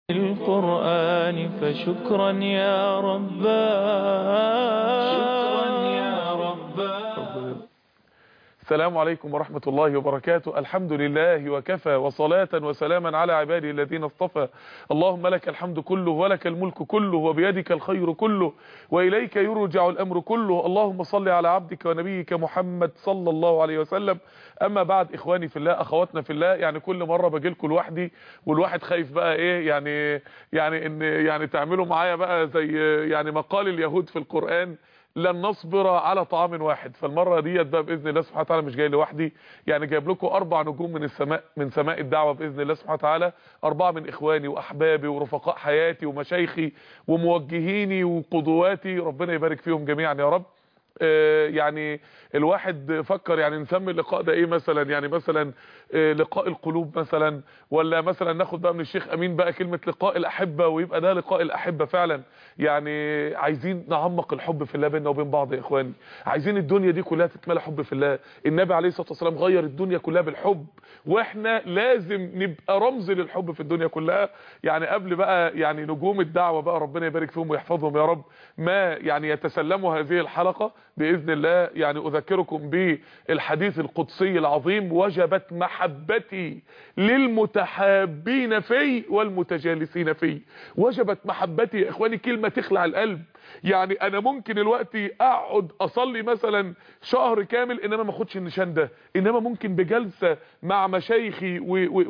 القرآن فشكرا يا رباه شكرا يا رباه السلام عليكم ورحمة الله وبركاته الحمد لله وكفى وصلاة وسلاما على عباده الذين اصطفى اللهم لك الحمد كله ولك الملك كله وبيدك الخير كله وإليك يرجع الأمر كله اللهم صل على عبدك ونبيك محمد صلى الله عليه وسلم أما بعد إخواني في الله أخواتنا في الله يعني كل مرة باجي لكم لوحدي والواحد خايف بقى إيه يعني يعني إن يعني تعملوا معايا بقى زي يعني مقال اليهود في القرآن لن نصبر على طعام واحد فالمره ديت بقى باذن الله سبحانه وتعالى مش جاي لوحدي يعني جايب لكم اربع نجوم من السماء من سماء الدعوه باذن الله سبحانه وتعالى اربعه من اخواني واحبابي ورفقاء حياتي ومشايخي وموجهيني وقدواتي ربنا يبارك فيهم جميعا يا رب آه يعني الواحد فكر يعني نسمي اللقاء ده ايه مثلا يعني مثلا آه لقاء القلوب مثلا ولا مثلا ناخد بقى من الشيخ امين بقى كلمة لقاء الاحبة ويبقى ده لقاء الاحبة فعلا يعني عايزين نعمق الحب في الله بيننا وبين بعض يا اخواني عايزين الدنيا دي كلها تتملى حب في الله النبي عليه الصلاة والسلام غير الدنيا كلها بالحب واحنا لازم نبقى رمز للحب في الدنيا كلها يعني قبل بقى يعني نجوم الدعوة بقى ربنا يبارك فيهم ويحفظهم يا رب ما يعني يتسلموا هذه الحلقة بإذن الله يعني أذكركم بالحديث القدسي العظيم وجبت محبتي للمتحابين في والمتجالسين في وجبت محبتي يا إخواني كلمة تخلع القلب يعني أنا ممكن الوقت أقعد أصلي مثلا شهر كامل إنما ما أخدش النشان ده إنما ممكن بجلسة مع مشايخي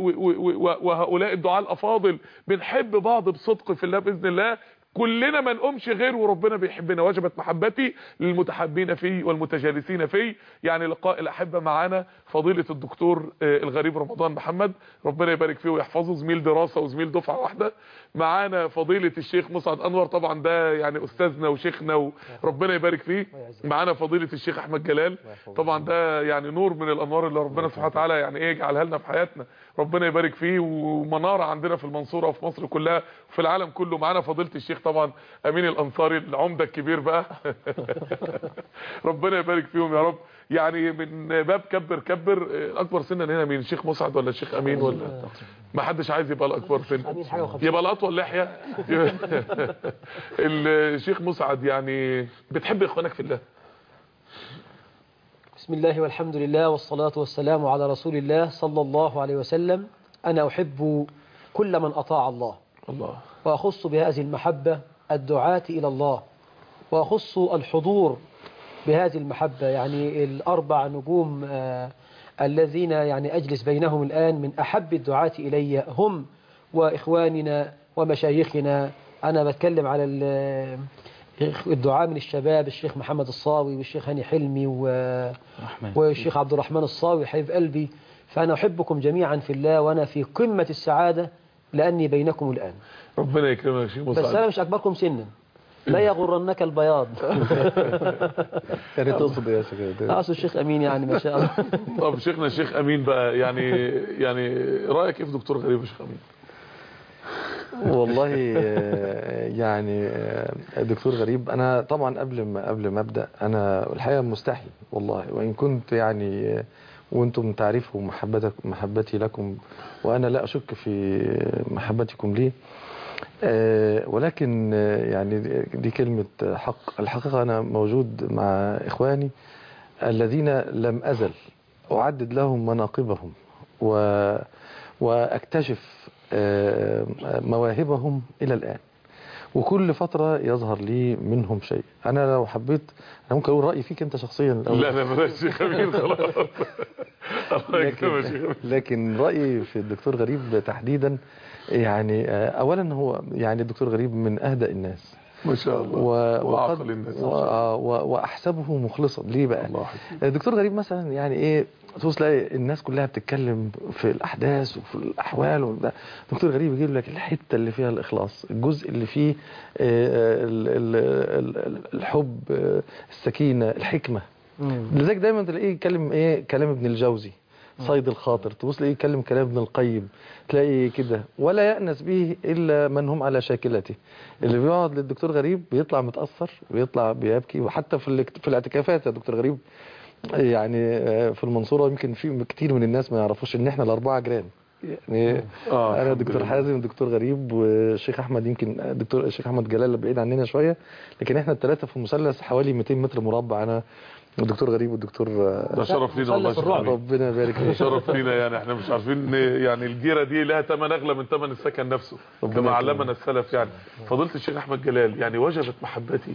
وهؤلاء الدعاء الأفاضل بنحب بعض بصدق في الله بإذن الله كلنا ما نقومش غير وربنا بيحبنا وجبت محبتي للمتحبين فيه والمتجالسين فيه يعني لقاء الاحبه معانا فضيله الدكتور الغريب رمضان محمد ربنا يبارك فيه ويحفظه زميل دراسه وزميل دفعه واحده معانا فضيله الشيخ مسعد انور طبعا ده يعني استاذنا وشيخنا وربنا يبارك فيه معانا فضيله الشيخ احمد جلال طبعا ده يعني نور من الانوار اللي ربنا سبحانه وتعالى يعني ايه يجعلها لنا في حياتنا ربنا يبارك فيه ومناره عندنا في المنصوره وفي مصر كلها وفي العالم كله معانا فضيله الشيخ طبعا امين الانصاري العمده الكبير بقى ربنا يبارك فيهم يا رب يعني من باب كبر كبر الاكبر سنا هنا مين الشيخ مسعد ولا الشيخ امين ولا ما حدش عايز يبقى الاكبر سنا يبقى الاطول لحيه الشيخ مسعد يعني بتحب اخوانك في الله بسم الله والحمد لله والصلاة والسلام على رسول الله صلى الله عليه وسلم أنا أحب كل من أطاع الله الله وأخص بهذه المحبة الدعاة إلى الله وأخص الحضور بهذه المحبة يعني الأربع نجوم آه الذين يعني أجلس بينهم الآن من أحب الدعاة إلي هم وإخواننا ومشايخنا أنا بتكلم على الدعاء من الشباب الشيخ محمد الصاوي والشيخ هاني حلمي و... والشيخ عبد الرحمن الصاوي حبيب قلبي فأنا أحبكم جميعا في الله وأنا في قمة السعادة لأني بينكم الآن ربنا يكرمك يا شيخ مسعد بس أنا مش أكبركم سنا لا يغرنك البياض يعني تقصد ايه يا شيخ اقصد الشيخ امين يعني ما شاء الله طب شيخنا الشيخ امين بقى يعني يعني رايك ايه في دكتور غريب يا شيخ امين والله يعني دكتور غريب انا طبعا قبل ما قبل ما ابدا انا الحقيقه مستحي والله وان كنت يعني وانتم تعرفوا محبتك محبتي لكم وانا لا اشك في محبتكم لي ولكن يعني دي كلمة حق الحقيقة أنا موجود مع إخواني الذين لم أزل أعدد لهم مناقبهم و وأكتشف مواهبهم إلى الآن وكل فترة يظهر لي منهم شيء أنا لو حبيت أنا ممكن أقول رأيي فيك أنت شخصيا الأول لا لا بلاش شيخ أمين خلاص الله يكرمك لكن, لكن رأيي في الدكتور غريب تحديدا يعني أولا هو يعني الدكتور غريب من أهدأ الناس ما شاء الله و... وعقل الناس و... و... واحسبه مخلصا ليه بقى الدكتور غريب مثلا يعني ايه تبص تلاقي الناس كلها بتتكلم في الاحداث وفي الاحوال وده الدكتور غريب يجيب لك الحته اللي فيها الاخلاص الجزء اللي فيه الحب السكينه الحكمه لذلك دايما تلاقيه يتكلم ايه كلام ابن الجوزي صيد الخاطر تبص تلاقيه يتكلم كلام ابن القيم تلاقي كده ولا يأنس به إلا من هم على شاكلته اللي بيقعد للدكتور غريب بيطلع متأثر بيطلع بيبكي وحتى في في الاعتكافات يا دكتور غريب يعني في المنصورة يمكن في كتير من الناس ما يعرفوش ان احنا الأربعة جيران يعني آه، انا الحمد دكتور لله. حازم ودكتور غريب والشيخ احمد يمكن دكتور الشيخ احمد جلال بعيد عننا شويه لكن احنا الثلاثه في مثلث حوالي 200 متر مربع انا والدكتور غريب والدكتور ده شرف لينا والله يا مثلث شيخ الرعب. علي. ربنا يبارك فيك شرف لينا يعني احنا مش عارفين إن يعني الجيره دي لها ثمن اغلى من ثمن السكن نفسه ربنا كما يكرمك. علمنا السلف يعني فضيله الشيخ احمد جلال يعني وجبت محبتي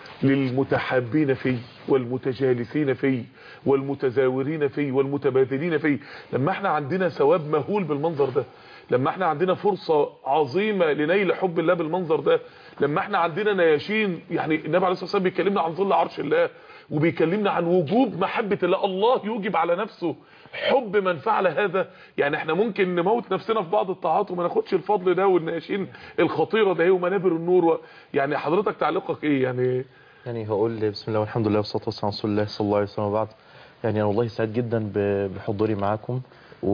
للمتحابين فيه والمتجالسين فيه والمتزاورين فيه والمتبادلين فيه لما احنا عندنا ثواب مهول بالمنظر ده لما احنا عندنا فرصة عظيمة لنيل حب الله بالمنظر ده لما احنا عندنا نياشين يعني النبي عليه الصلاة والسلام بيكلمنا عن ظل عرش الله وبيكلمنا عن وجوب محبة الله الله يوجب على نفسه حب من فعل هذا يعني احنا ممكن نموت نفسنا في بعض الطاعات وما ناخدش الفضل ده والنياشين الخطيرة ده هي ومنابر النور و... يعني حضرتك تعليقك ايه يعني يعني هقول بسم الله والحمد لله والصلاه والسلام على رسول الله صلى الله عليه وسلم وبعد يعني انا والله سعيد جدا ب- بحضوري معاكم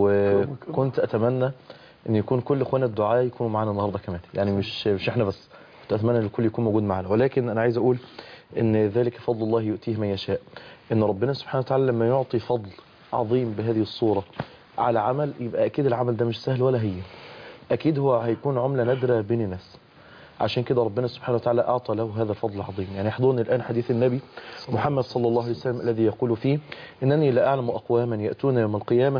وكنت اتمنى ان يكون كل اخوانا الدعاء يكونوا معانا النهارده كمان يعني مش مش احنا بس كنت اتمنى ان الكل يكون موجود معانا ولكن انا عايز اقول ان ذلك فضل الله يؤتيه من يشاء ان ربنا سبحانه وتعالى لما يعطي فضل عظيم بهذه الصوره على عمل يبقى اكيد العمل ده مش سهل ولا هي اكيد هو هيكون عمله نادره بين الناس عشان كده ربنا سبحانه وتعالى أعطى له هذا الفضل العظيم يعني يحضرني الآن حديث النبي محمد صلى الله عليه وسلم الذي يقول فيه إنني لا أعلم أقواما يأتون يوم القيامة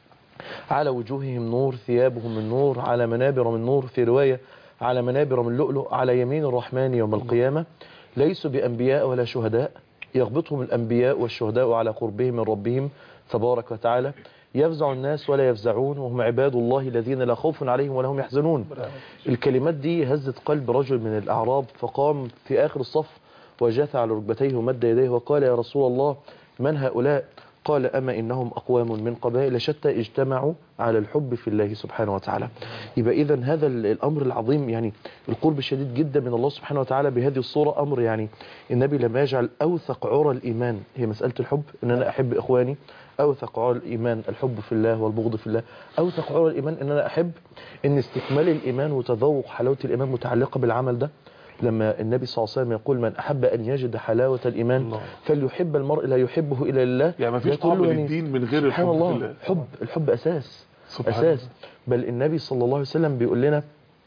على وجوههم نور ثيابهم من نور على منابر من نور في رواية على منابر من لؤلؤ على يمين الرحمن يوم القيامة ليسوا بأنبياء ولا شهداء يغبطهم الأنبياء والشهداء على قربهم من ربهم تبارك وتعالى يفزع الناس ولا يفزعون وهم عباد الله الذين لا خوف عليهم ولا هم يحزنون الكلمات دي هزت قلب رجل من الأعراب فقام في آخر الصف وجاث على ركبتيه ومد يديه وقال يا رسول الله من هؤلاء قال أما إنهم أقوام من قبائل شتى اجتمعوا على الحب في الله سبحانه وتعالى يبقى إذا هذا ال- الأمر العظيم يعني القرب الشديد جدا من الله سبحانه وتعالى بهذه الصورة أمر يعني النبي لما يجعل أوثق عرى الإيمان هي مسألة الحب إن أنا أحب إخواني أوثق عرى الإيمان الحب في الله والبغض في الله أوثق عرى الإيمان إن أنا أحب إن استكمال الإيمان وتذوق حلاوة الإيمان متعلقة بالعمل ده لما النبي صلى الله عليه وسلم يقول من أحب أن يجد حلاوة الإيمان الله. فليحب المرء لا يحبه إلا لله يعني ما فيش يقول طعم له يعني للدين من غير سبحان الحب الله في الله حب الحب أساس سبحان أساس بل النبي صلى الله عليه وسلم بيقول لنا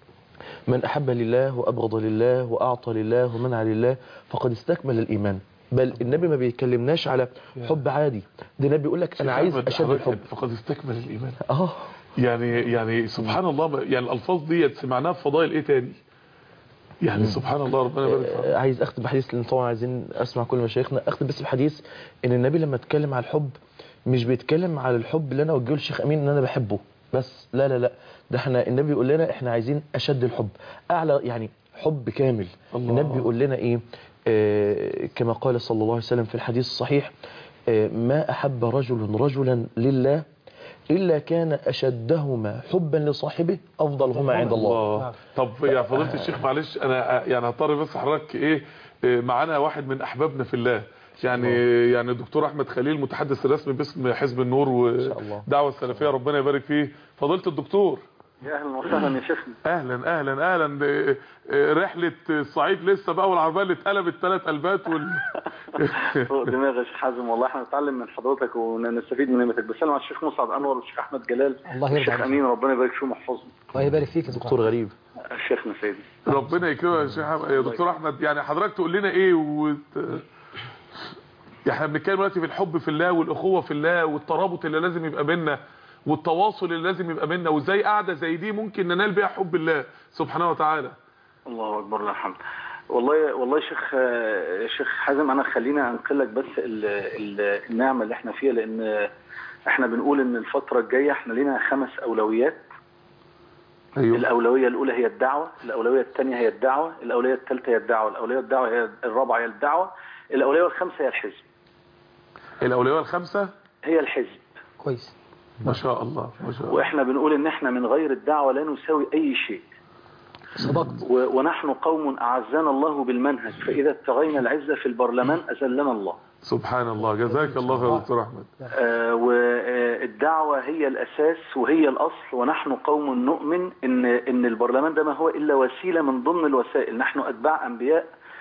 من أحب لله وأبغض لله وأعطى لله ومنع لله فقد استكمل الإيمان بل النبي ما بيكلمناش على حب عادي ده النبي بيقول لك أنا عايز أحمد أشد حضرتك الحب فقد استكمل الإيمان آه يعني يعني سبحان الله ما- يعني الألفاظ ديت سمعناها في فضائل إيه تاني يعني سبحان الله ربنا يبارك فيك آه، عايز اختم بحديث لان طبعا عايزين اسمع كل مشايخنا اختم بس بحديث ان النبي لما اتكلم على الحب مش بيتكلم على الحب اللي انا اوجهه للشيخ امين ان انا بحبه بس لا لا لا ده احنا النبي بيقول لنا احنا عايزين اشد الحب اعلى يعني حب كامل الله. النبي بيقول لنا ايه آه كما قال صلى الله عليه وسلم في الحديث الصحيح آه ما احب رجل رجلا لله الا كان اشدهما حبا لصاحبه افضلهما عند الله الله طب يا فضيله الشيخ معلش انا يعني هضطر بس حضرتك ايه إيه، معانا واحد من احبابنا في الله يعني يعني الدكتور احمد خليل متحدث الرسمي باسم حزب النور شاء الله. والدعوه السلفيه ربنا يبارك فيه فضيله الدكتور يا اهلا وسهلا يا شيخنا اهلا اهلا اهلا إيه، إيه، رحله الصعيد لسه بقى والعربيه اللي اتقلبت ثلاث قلبات وال فوق دماغي يا شيخ حازم والله احنا نتعلم من حضرتك ونستفيد من نعمتك بسلم على الشيخ مصعب انور والشيخ احمد جلال الله يرضى والشيخ عليك. امين ربنا يبارك فيهم ويحفظهم الله يبارك فيك يا دكتور دكتور غريب شيخنا سيدي ربنا يكرمك يا شيخ أحمد- يا دكتور احمد يعني حضرتك تقول لنا ايه وت... يعني احنا بنتكلم دلوقتي في الحب في الله والاخوه في الله والترابط اللي لازم يبقى بيننا والتواصل اللي لازم يبقى بيننا وازاي قاعده زي دي ممكن ننال بيها حب الله سبحانه وتعالى الله اكبر لله الحمد والله والله يا شيخ آه، شيخ حازم انا خلينا انقلك بس ال ال النعمه اللي احنا فيها لان احنا بنقول ان الفتره الجايه احنا لينا خمس اولويات ايوه الاولويه الاولى هي الدعوه الاولويه الثانيه هي الدعوه الاولويه الثالثه هي الدعوه الاولويه الدعوه هي الرابعه هي الدعوه الاولويه الخامسه هي الحزب الاولويه الخمسه هي الحزب كويس ما شاء الله ما شاء الله واحنا بنقول ان احنا من غير الدعوه لا نساوي اي شيء صدقت و- ونحن قوم اعزنا الله بالمنهج فاذا ابتغينا العزه في البرلمان اذلنا الله سبحان الله جزاك الله يا دكتور احمد آه، والدعوه هي الاساس وهي الاصل ونحن قوم نؤمن ان ان البرلمان ده ما هو الا وسيله من ضمن الوسائل نحن اتباع انبياء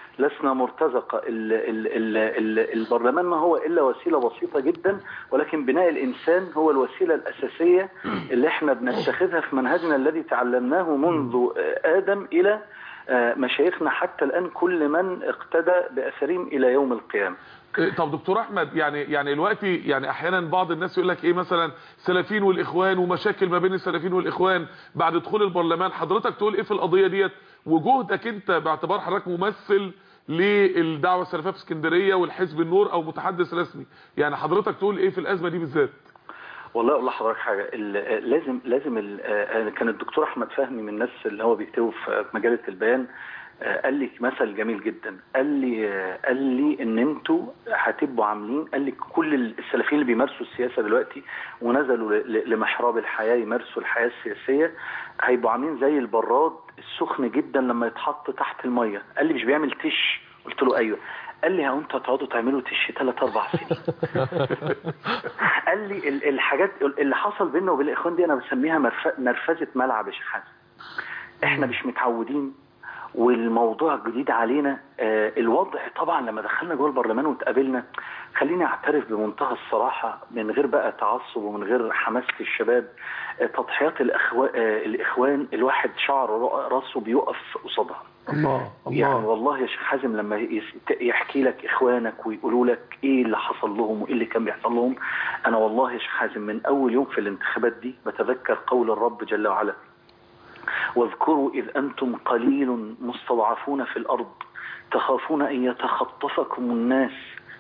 لسنا مرتزقة ال ال ال ال البرلمان ما هو إلا وسيلة بسيطة جدا ولكن بناء الإنسان هو الوسيلة الأساسية اللي احنا بنتخذها في منهجنا الذي تعلمناه منذ آه، آدم إلى آه، مشايخنا حتى الآن كل من اقتدى بأثرهم إلى يوم القيامة إيه، طب دكتور احمد يعني يعني دلوقتي يعني احيانا بعض الناس يقول لك ايه مثلا سلفيين والاخوان ومشاكل ما بين السلفيين والاخوان بعد دخول البرلمان حضرتك تقول ايه في القضيه ديت وجهدك انت باعتبار حضرتك ممثل للدعوه السلفيه في اسكندريه والحزب النور او متحدث رسمي يعني حضرتك تقول ايه في الازمه دي بالذات والله اقول لحضرتك حاجه ال- لازم لازم ال- آه، كان الدكتور احمد فهمي من الناس اللي هو بيكتبوا في مجله البيان آه، قال لي مثل جميل جدا قال لي آه، قال لي ان انتوا هتبقوا عاملين قال لي كل السلفيين اللي بيمارسوا السياسه دلوقتي ونزلوا ل- ل- لمحراب الحياه يمارسوا الحياه السياسيه هيبقوا عاملين زي البراد السخن جدا لما يتحط تحت الميه قال لي مش بيعمل تش قلت له ايوه قال لي هو انتوا هتقعدوا تعملوا تش ثلاث اربع سنين قال لي ال- الحاجات اللي حصل بيننا وبين الاخوان دي انا بسميها مرف- نرفزه ملعب يا شيخ حسن احنا مش متعودين والموضوع جديد علينا آه الوضع طبعا لما دخلنا جوه البرلمان واتقابلنا خليني اعترف بمنتهى الصراحه من غير بقى تعصب ومن غير حماسه الشباب آه تضحيات الأخو... آه الاخوان الواحد شعر راسه بيقف قصادها الله يعني والله يا شيخ حازم لما يس- يحكي لك اخوانك ويقولوا لك ايه اللي حصل لهم وايه اللي كان بيحصل لهم انا والله يا شيخ حازم من اول يوم في الانتخابات دي بتذكر قول الرب جل وعلا واذكروا اذ انتم قليل مستضعفون في الارض تخافون ان يتخطفكم الناس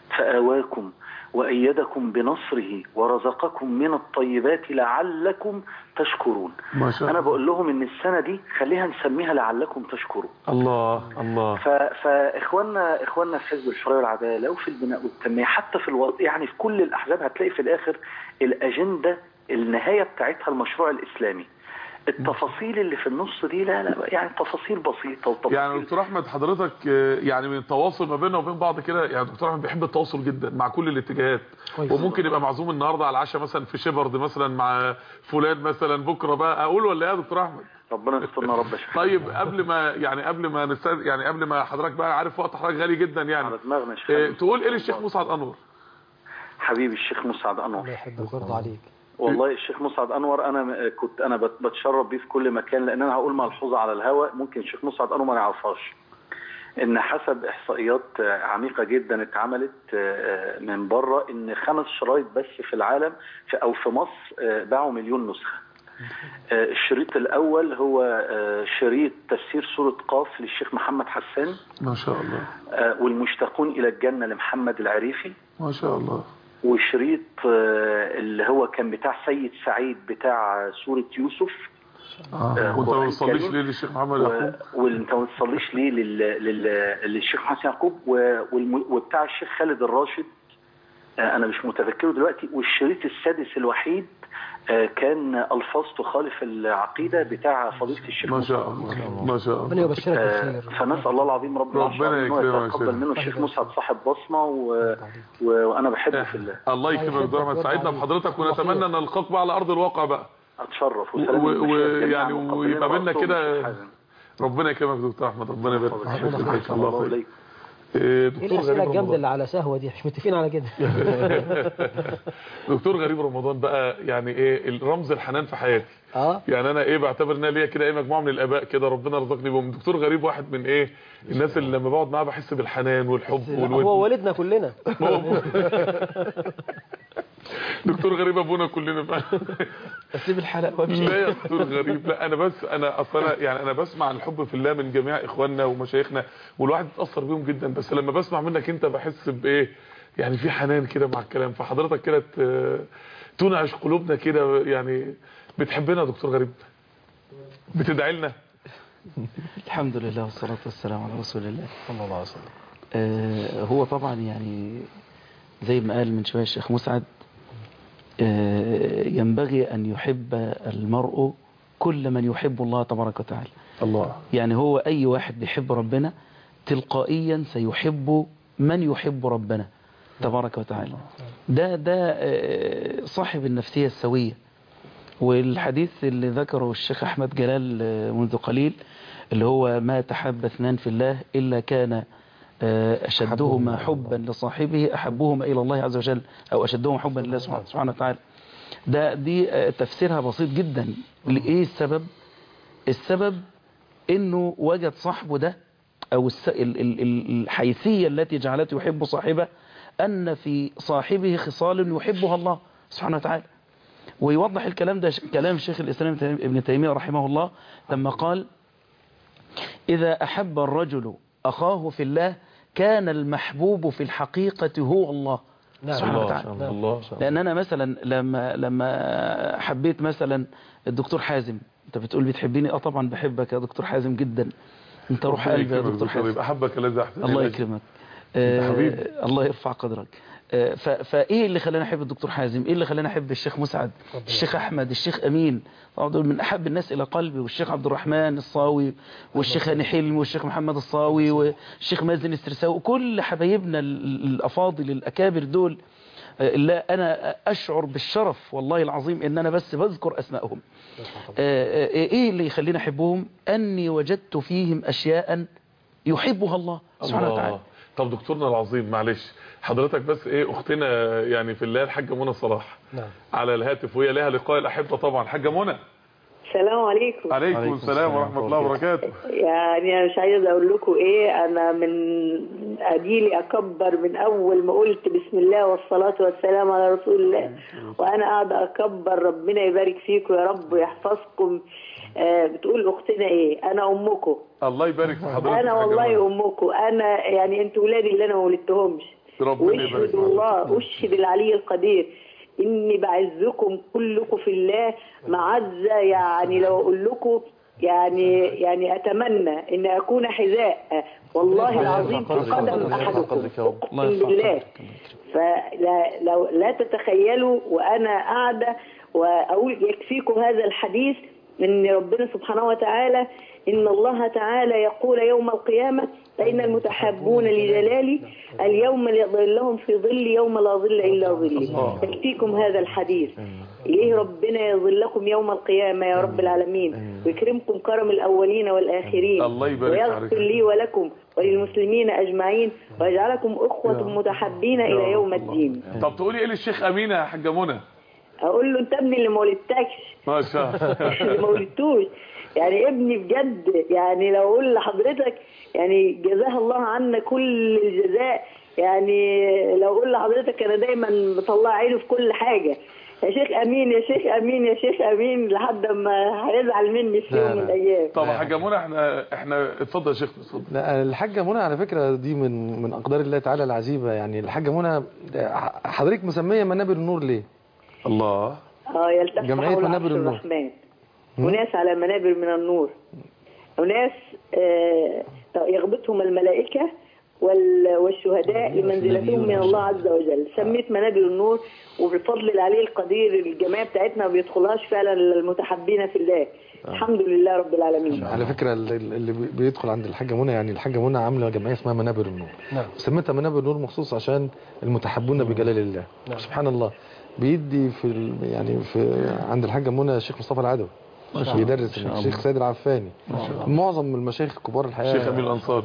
فاواكم وايدكم بنصره ورزقكم من الطيبات لعلكم تشكرون ما شاء انا الله بقول لهم ان السنه دي خليها نسميها لعلكم تشكرون الله الله ف... فاخواننا اخواننا في حزب الحريه والعداله وفي البناء والتنميه حتى في الوضع يعني في كل الاحزاب هتلاقي في الاخر الاجنده النهايه بتاعتها المشروع الاسلامي التفاصيل اللي في النص دي لا لا يعني تفاصيل بسيطه وتفاصيل يعني دكتور احمد حضرتك آه، يعني من التواصل ما بيننا وبين بعض كده يعني دكتور احمد بيحب التواصل جدا مع كل الاتجاهات كويس. وممكن يبقى معزوم النهارده على العشاء مثلا في شيبرد مثلا مع فلان مثلا بكره بقى اقول ولا ايه يا دكتور احمد ربنا يسترنا رب يا شيخ طيب قبل ما يعني قبل ما نستاذ يعني قبل ما حضرتك بقى عارف وقت حضرتك غالي جدا يعني على دماغنا يا شيخ آه، تقول ايه للشيخ مسعد انور حبيبي الشيخ مسعد انور الله يحبك ويرضى عليك والله الشيخ مسعد انور انا م- كنت انا بت- بتشرف بيه في كل مكان لان انا هقول ملحوظه على الهواء ممكن الشيخ مسعد انور ما يعرفهاش ان حسب احصائيات آه، عميقه جدا اتعملت آه، من بره ان خمس شرايط بس في العالم في او في مصر آه، باعوا مليون نسخه آه، الشريط الاول هو آه، شريط تفسير سوره قاف للشيخ محمد حسان ما شاء الله آه، والمشتاقون الى الجنه لمحمد العريفي ما شاء الله وشريط آه، اللي هو كان بتاع سيد سعيد بتاع سورة يوسف اه آه، وانت ما قرآن بتصليش كريم. ليه للشيخ محمد و- يعقوب وانت ما تصليش ليه لل... لل... للشيخ حسن يعقوب و... والم... وبتاع الشيخ خالد الراشد آه، انا مش متذكره دلوقتي والشريط السادس الوحيد آه، كان الفاظ تخالف العقيده بتاع فضيله الشيخ ما شاء مسعود. الله ما شاء ربنا الله يبشرك آه، بالخير فنسال الله العظيم رب العرش ربنا العظيم إن هو يكرمك يا يتقبل شيخ. منه الشيخ مسعد صاحب بصمه و... و... وانا بحبه في الله الله يكرمك يا دكتور احمد سعدنا بحضرتك ونتمنى ان نلقاك بقى على ارض الواقع بقى اتشرف و- وسلام و- للمشاهد جميعاً يعني مقدمين ويبقى بينا ورسول كده- الشيخ حازم. ربنا يكرمك يا دكتور احمد ربنا يبارك فيك ربنا الله يخليك. خير الله الله خير إليك. إيه، ايه دكتور الاسئله غريب الجامده رمضان اللي على سهوه دي مش متفقين على كده دكتور غريب رمضان بقى يعني ايه الرمز الحنان في حياتي اه يعني انا ايه بعتبر ان أنا ليا كده ايه مجموعه من الاباء كده ربنا رزقني بهم دكتور غريب واحد من ايه الناس اللي لما بقعد معاه بحس بالحنان والحب هو والود والدنا كلنا دكتور غريب ابونا كلنا بقى اسيب الحلقه وامشي لا يا دكتور غريب لا انا بس انا اصلا يعني انا بسمع عن الحب في الله من جميع اخواننا ومشايخنا والواحد بيتاثر بيهم جدا بس لما بسمع منك انت بحس بايه يعني في حنان كده مع الكلام فحضرتك كده ت- تنعش قلوبنا كده يعني بتحبنا يا دكتور غريب بتدعي لنا الحمد لله والصلاة والسلام على رسول الله صلى الله عليه وسلم آه هو طبعا يعني زي ما قال من شوية الشيخ مسعد آه ينبغي أن يحب المرء كل من يحب الله تبارك وتعالى الله يعني هو أي واحد بيحب ربنا تلقائيا سيحب من يحب ربنا تبارك وتعالى ده ده آه، صاحب النفسية السوية والحديث اللي ذكره الشيخ أحمد جلال آه، منذ قليل اللي هو ما تحب اثنان في الله إلا كان آه، أشدهما حبا لصاحبه أحبهما إلى الله عز وجل أو أشدهما حبا لله سبحانه سبحانه وتعالى ده دي آه، تفسيرها بسيط جدا لإيه السبب السبب إنه وجد صاحبه ده أو الس- ال- ال- ال- الحيثية التي جعلته يحب صاحبه أن في صاحبه خصال يحبها الله سبحانه وتعالى ويوضح الكلام ده ش- كلام شيخ الإسلام ابن تيمية رحمه الله لما قال إذا أحب الرجل أخاه في الله كان المحبوب في الحقيقة هو الله نعم. سبحانه الله وتعالى الله لأن أنا مثلا لما لما حبيت مثلا الدكتور حازم أنت بتقول بتحبيني أه طبعا بحبك يا دكتور حازم جدا أنت روح ربنا قلبي يا يكرمك دكتور حازم يبقى حبك الذي احسن الله إليك. يكرمك أنت آه، حبيبي. الله يرفع قدرك آه، ف- فايه اللي خلاني احب الدكتور حازم ايه اللي خلاني احب الشيخ مسعد الشيخ احمد الشيخ امين طبعا دول من احب الناس الى قلبي والشيخ عبد الرحمن الصاوي والشيخ هاني حلمي والشيخ محمد الصاوي والشيخ مازن السرساوي كل حبايبنا ال- ال- الافاضل الاكابر دول آه، لا انا اشعر بالشرف والله العظيم ان انا بس بذكر اسمائهم آه، آه، ايه اللي يخليني احبهم اني وجدت فيهم اشياء يحبها الله سبحانه الله. وتعالى طب دكتورنا العظيم معلش حضرتك بس ايه اختنا يعني في الله الحاجه منى صلاح نعم على الهاتف وهي لها لقاء الاحبه طبعا حاجه منى السلام عليكم عليكم عليكم السلام السلام ورحمه الله وبركاته يعني انا مش عايزه اقول لكم ايه انا من اديلي اكبر من اول ما قلت بسم الله والصلاه والسلام على رسول الله وانا قاعده اكبر ربنا يبارك فيكم يا رب ويحفظكم آه بتقول اختنا ايه انا امكم الله يبارك في حضرتك انا يا حاجة منى. والله امكم انا يعني انتوا ولادي اللي انا ما ولدتهمش ربنا يبارك واشهد في الله اشهد العلي القدير اني بعزكم كلكم في الله معزه يعني لو اقول لكم يعني يعني اتمنى ان اكون حذاء والله العظيم في قدم احدكم الله اقسم يرفع بالله قدرك. فلا لو لا تتخيلوا وانا قاعده واقول يكفيكم هذا الحديث ان ربنا سبحانه وتعالى ان الله تعالى يقول يوم القيامه فان المتحبون لجلالي اليوم يظلهم في ظل يوم لا ظل الا ظلي يكفيكم هذا الحديث ليه ربنا يظلكم يوم القيامه يا رب العالمين ويكرمكم كرم الاولين والاخرين الله يبارك ويغفر عليك. لي ولكم وللمسلمين اجمعين ويجعلكم اخوه متحابين الى يوم الدين طب تقولي ايه للشيخ امينه يا حاجه منى اقول له انت ابني اللي ما ولدتكش ما شاء اللي الله ما ولدتوش يعني ابني بجد يعني لو اقول لحضرتك يعني جزاها الله عنا كل الجزاء يعني لو اقول لحضرتك انا دايما بطلع عينه في كل حاجه يا شيخ امين يا شيخ امين يا شيخ امين لحد ما هيزعل مني في لا، يوم من لا. الايام طب يا حاجه منى احنا احنا اتفضل يا شيخ اتفضل لا الحاجة منى على فكرة دي من من أقدار الله تعالى العجيبة يعني الحاجة منى حضرتك مسمية منابر النور ليه؟ الله اه يلتف جمعية حول منابر عرش النور. الرحمن وناس على منابر من النور وناس آه، يغبطهم الملائكة وال- والشهداء لمنزلتهم من الله عز وجل سميت منابر النور وبفضل العلي القدير الجماعة بتاعتنا ما بيدخلهاش فعلا المتحبين في الله الحمد لله رب العالمين على فكرة اللي اللي بي- بيدخل عند الحاجة منى يعني الحاجة منى عاملة جمعية اسمها منابر النور نعم. سميتها منابر النور مخصوص عشان المتحبون بجلال الله سبحان الله بيدي في ال- يعني في عند الحاجة منى الشيخ مصطفى العدوي بيدرس الشيخ سيد العفاني معظم المشايخ الكبار الحقيقة الشيخ امين الانصاري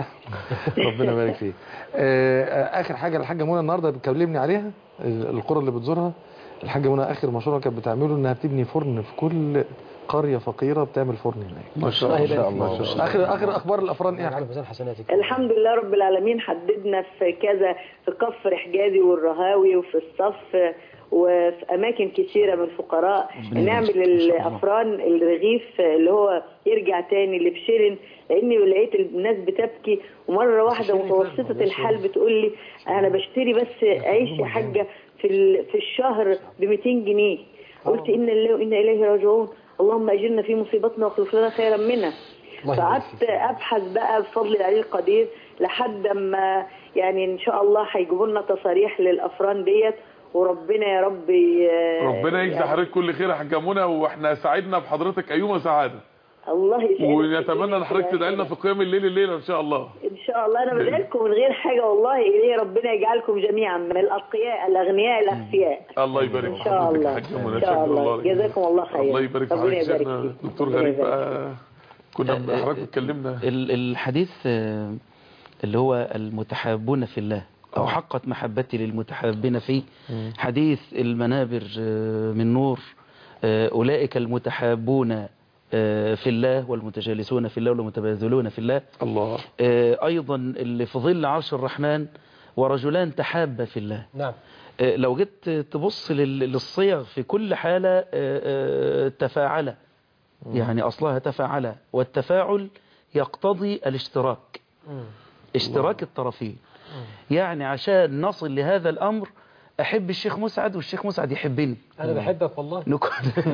ربنا يبارك فيه آه، آه، اخر حاجه الحاجه منى النهارده بتكلمني عليها ال- القرى اللي بتزورها الحاجه منى اخر مشروع كانت بتعمله انها بتبني فرن في كل قريه فقيره بتعمل فرن هناك ما شاء الله ما شاء الله اخر اخر اخبار الافران ايه يا على حاج؟ ميزان حسناتك الحمد لله رب العالمين حددنا في كذا في كفر حجازي والرهاوي وفي الصف وفي اماكن كثيره من الفقراء نعمل الافران الرغيف اللي هو يرجع تاني لبشرن لاني لقيت الناس بتبكي ومره واحده متوسطه الحال بتقول لي انا بشتري بس عيش يا حاجه في ال- في الشهر ب 200 جنيه قلت ان الله وانا اليه راجعون اللهم اجرنا في مصيبتنا واخلف لنا خيرا منها الله يبارك فقعدت ابحث بقى بفضل العلي القدير لحد ما يعني ان شاء الله هيجيبوا لنا تصاريح للافران ديت وربنا يا رب ي- ربنا يجزي يعني حضرتك كل خير يا حاجه منى واحنا سعدنا بحضرتك ايوم سعاده الله يسعدك ونتمنى ان حضرتك تدعي لنا في قيام الليل الليله ان شاء الله ان شاء الله انا بدعي لكم من غير حاجه والله اليه ربنا يجعلكم جميعا من الاتقياء الاغنياء الاخفياء الله يبارك ان في شاء حضرتك يا الله حاجه منى ان شكرا شاء الله الله لك. جزاكم الله خير الله يبارك في ربنا حضرتك يبارك شيخنا فيك. دكتور ربنا غريب يبارك بقى كنا حضرتك اتكلمنا ال- الحديث آه، اللي هو المتحابون في الله أو حقت محبتي للمتحابين فيه حديث المنابر آه، من نور آه، أولئك المتحابون آه، في الله والمتجالسون في الله والمتبادلون في الله الله آه، أيضا اللي في ظل عرش الرحمن ورجلان تحابا في الله نعم آه، لو جيت تبص لل- للصيغ في كل حالة آه، آه، تفاعل يعني أصلها تفاعل والتفاعل يقتضي الاشتراك اشتراك الطرفين يعني عشان نصل لهذا الأمر أحب الشيخ مسعد والشيخ مسعد يحبني أنا بحبك والله نكون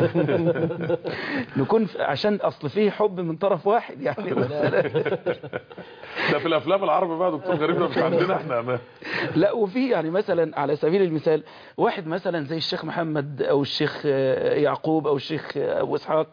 نكون في- عشان أصل فيه حب من طرف واحد يعني ده في الافلام العربي بقى دكتور غريب ده مش عندنا احنا ما لا وفي يعني مثلا على سبيل المثال واحد مثلا زي الشيخ محمد او الشيخ آه، يعقوب او الشيخ آه، ابو اسحاق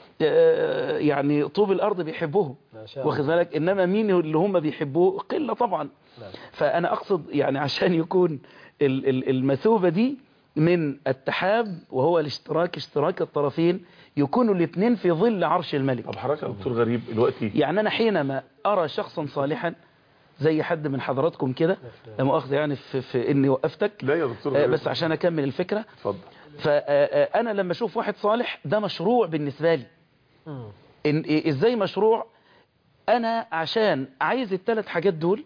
آه، يعني طوب الارض بيحبوه ما شاء الله. واخد بالك انما مين اللي هم بيحبوه قله طبعا فانا اقصد يعني عشان يكون ال- ال- المثوبه دي من التحاب وهو الاشتراك اشتراك الطرفين يكونوا الاثنين في ظل عرش الملك طب حضرتك يا دكتور غريب دلوقتي يعني أنا حينما أرى شخصا صالحا زي حد من حضراتكم كده لا مؤاخذة يعني في, في إني وقفتك لا يا دكتور آه، غريب بس عشان أكمل الفكرة اتفضل فأنا لما أشوف واحد صالح ده مشروع بالنسبة لي إن إيه- إزاي مشروع أنا عشان عايز الثلاث حاجات دول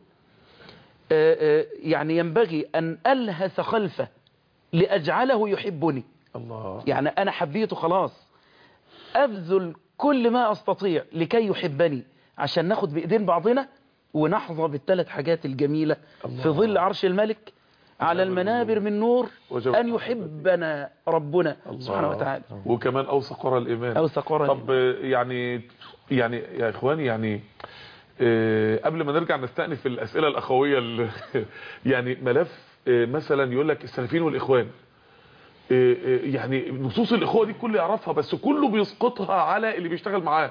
آه، آه، يعني ينبغي أن ألهث خلفه لأجعله يحبني الله يعني أنا حبيته خلاص أبذل كل ما أستطيع لكي يحبني عشان ناخد بإيدين بعضنا ونحظى بالثلاث حاجات الجميلة في ظل عرش الملك على المنابر من نور وجب- أن يحبنا ربنا سبحانه وتعالى وكمان اوثق قرى الايمان أوثق قرى طب آه، يعني يعني يا اخواني يعني آه، قبل ما نرجع نستأنف الاسئله الاخويه ال- يعني ملف آه، مثلا يقول لك السلفيين والاخوان آه، آه، يعني نصوص الاخوه دي كله يعرفها بس كله بيسقطها على اللي بيشتغل معاه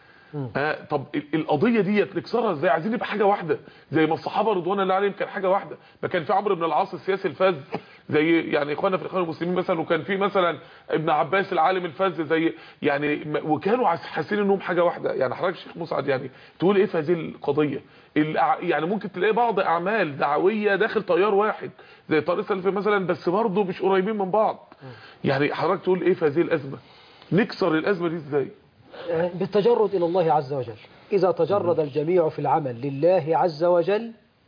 آه طب ال- القضيه ديت نكسرها ازاي عايزين نبقى حاجه واحده زي ما الصحابه رضوان الله عليهم كان حاجه واحده ما كان في عمرو بن العاص السياسي الفذ زي يعني اخواننا في الاخوان المسلمين مثلا وكان في مثلا ابن عباس العالم الفذ زي يعني م- وكانوا عاس- حاسين انهم حاجه واحده يعني حضرتك شيخ مسعد يعني تقول ايه في هذه القضيه الأع- يعني ممكن تلاقي بعض اعمال دعويه داخل تيار واحد زي طريق السلفي مثلا بس برضه مش قريبين من بعض يعني حضرتك تقول ايه في هذه الازمه نكسر الازمه دي ازاي بالتجرد إلى الله عز وجل إذا تجرد الجميع في العمل لله عز وجل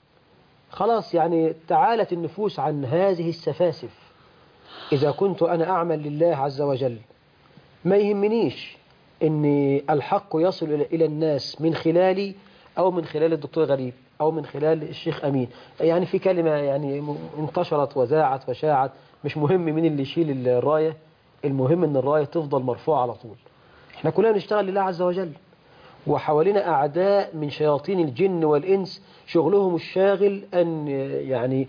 خلاص يعني تعالت النفوس عن هذه السفاسف إذا كنت أنا أعمل لله عز وجل ما يهمنيش أن الحق يصل إلى- إلى الناس من خلالي أو من خلال الدكتور غريب أو من خلال الشيخ أمين يعني في كلمة يعني م- انتشرت وزاعت وشاعت مش مهم مين اللي يشيل الراية المهم أن الراية تفضل مرفوعة على طول احنا كلنا بنشتغل لله عز وجل وحوالينا أعداء من شياطين الجن والإنس شغلهم الشاغل أن يعني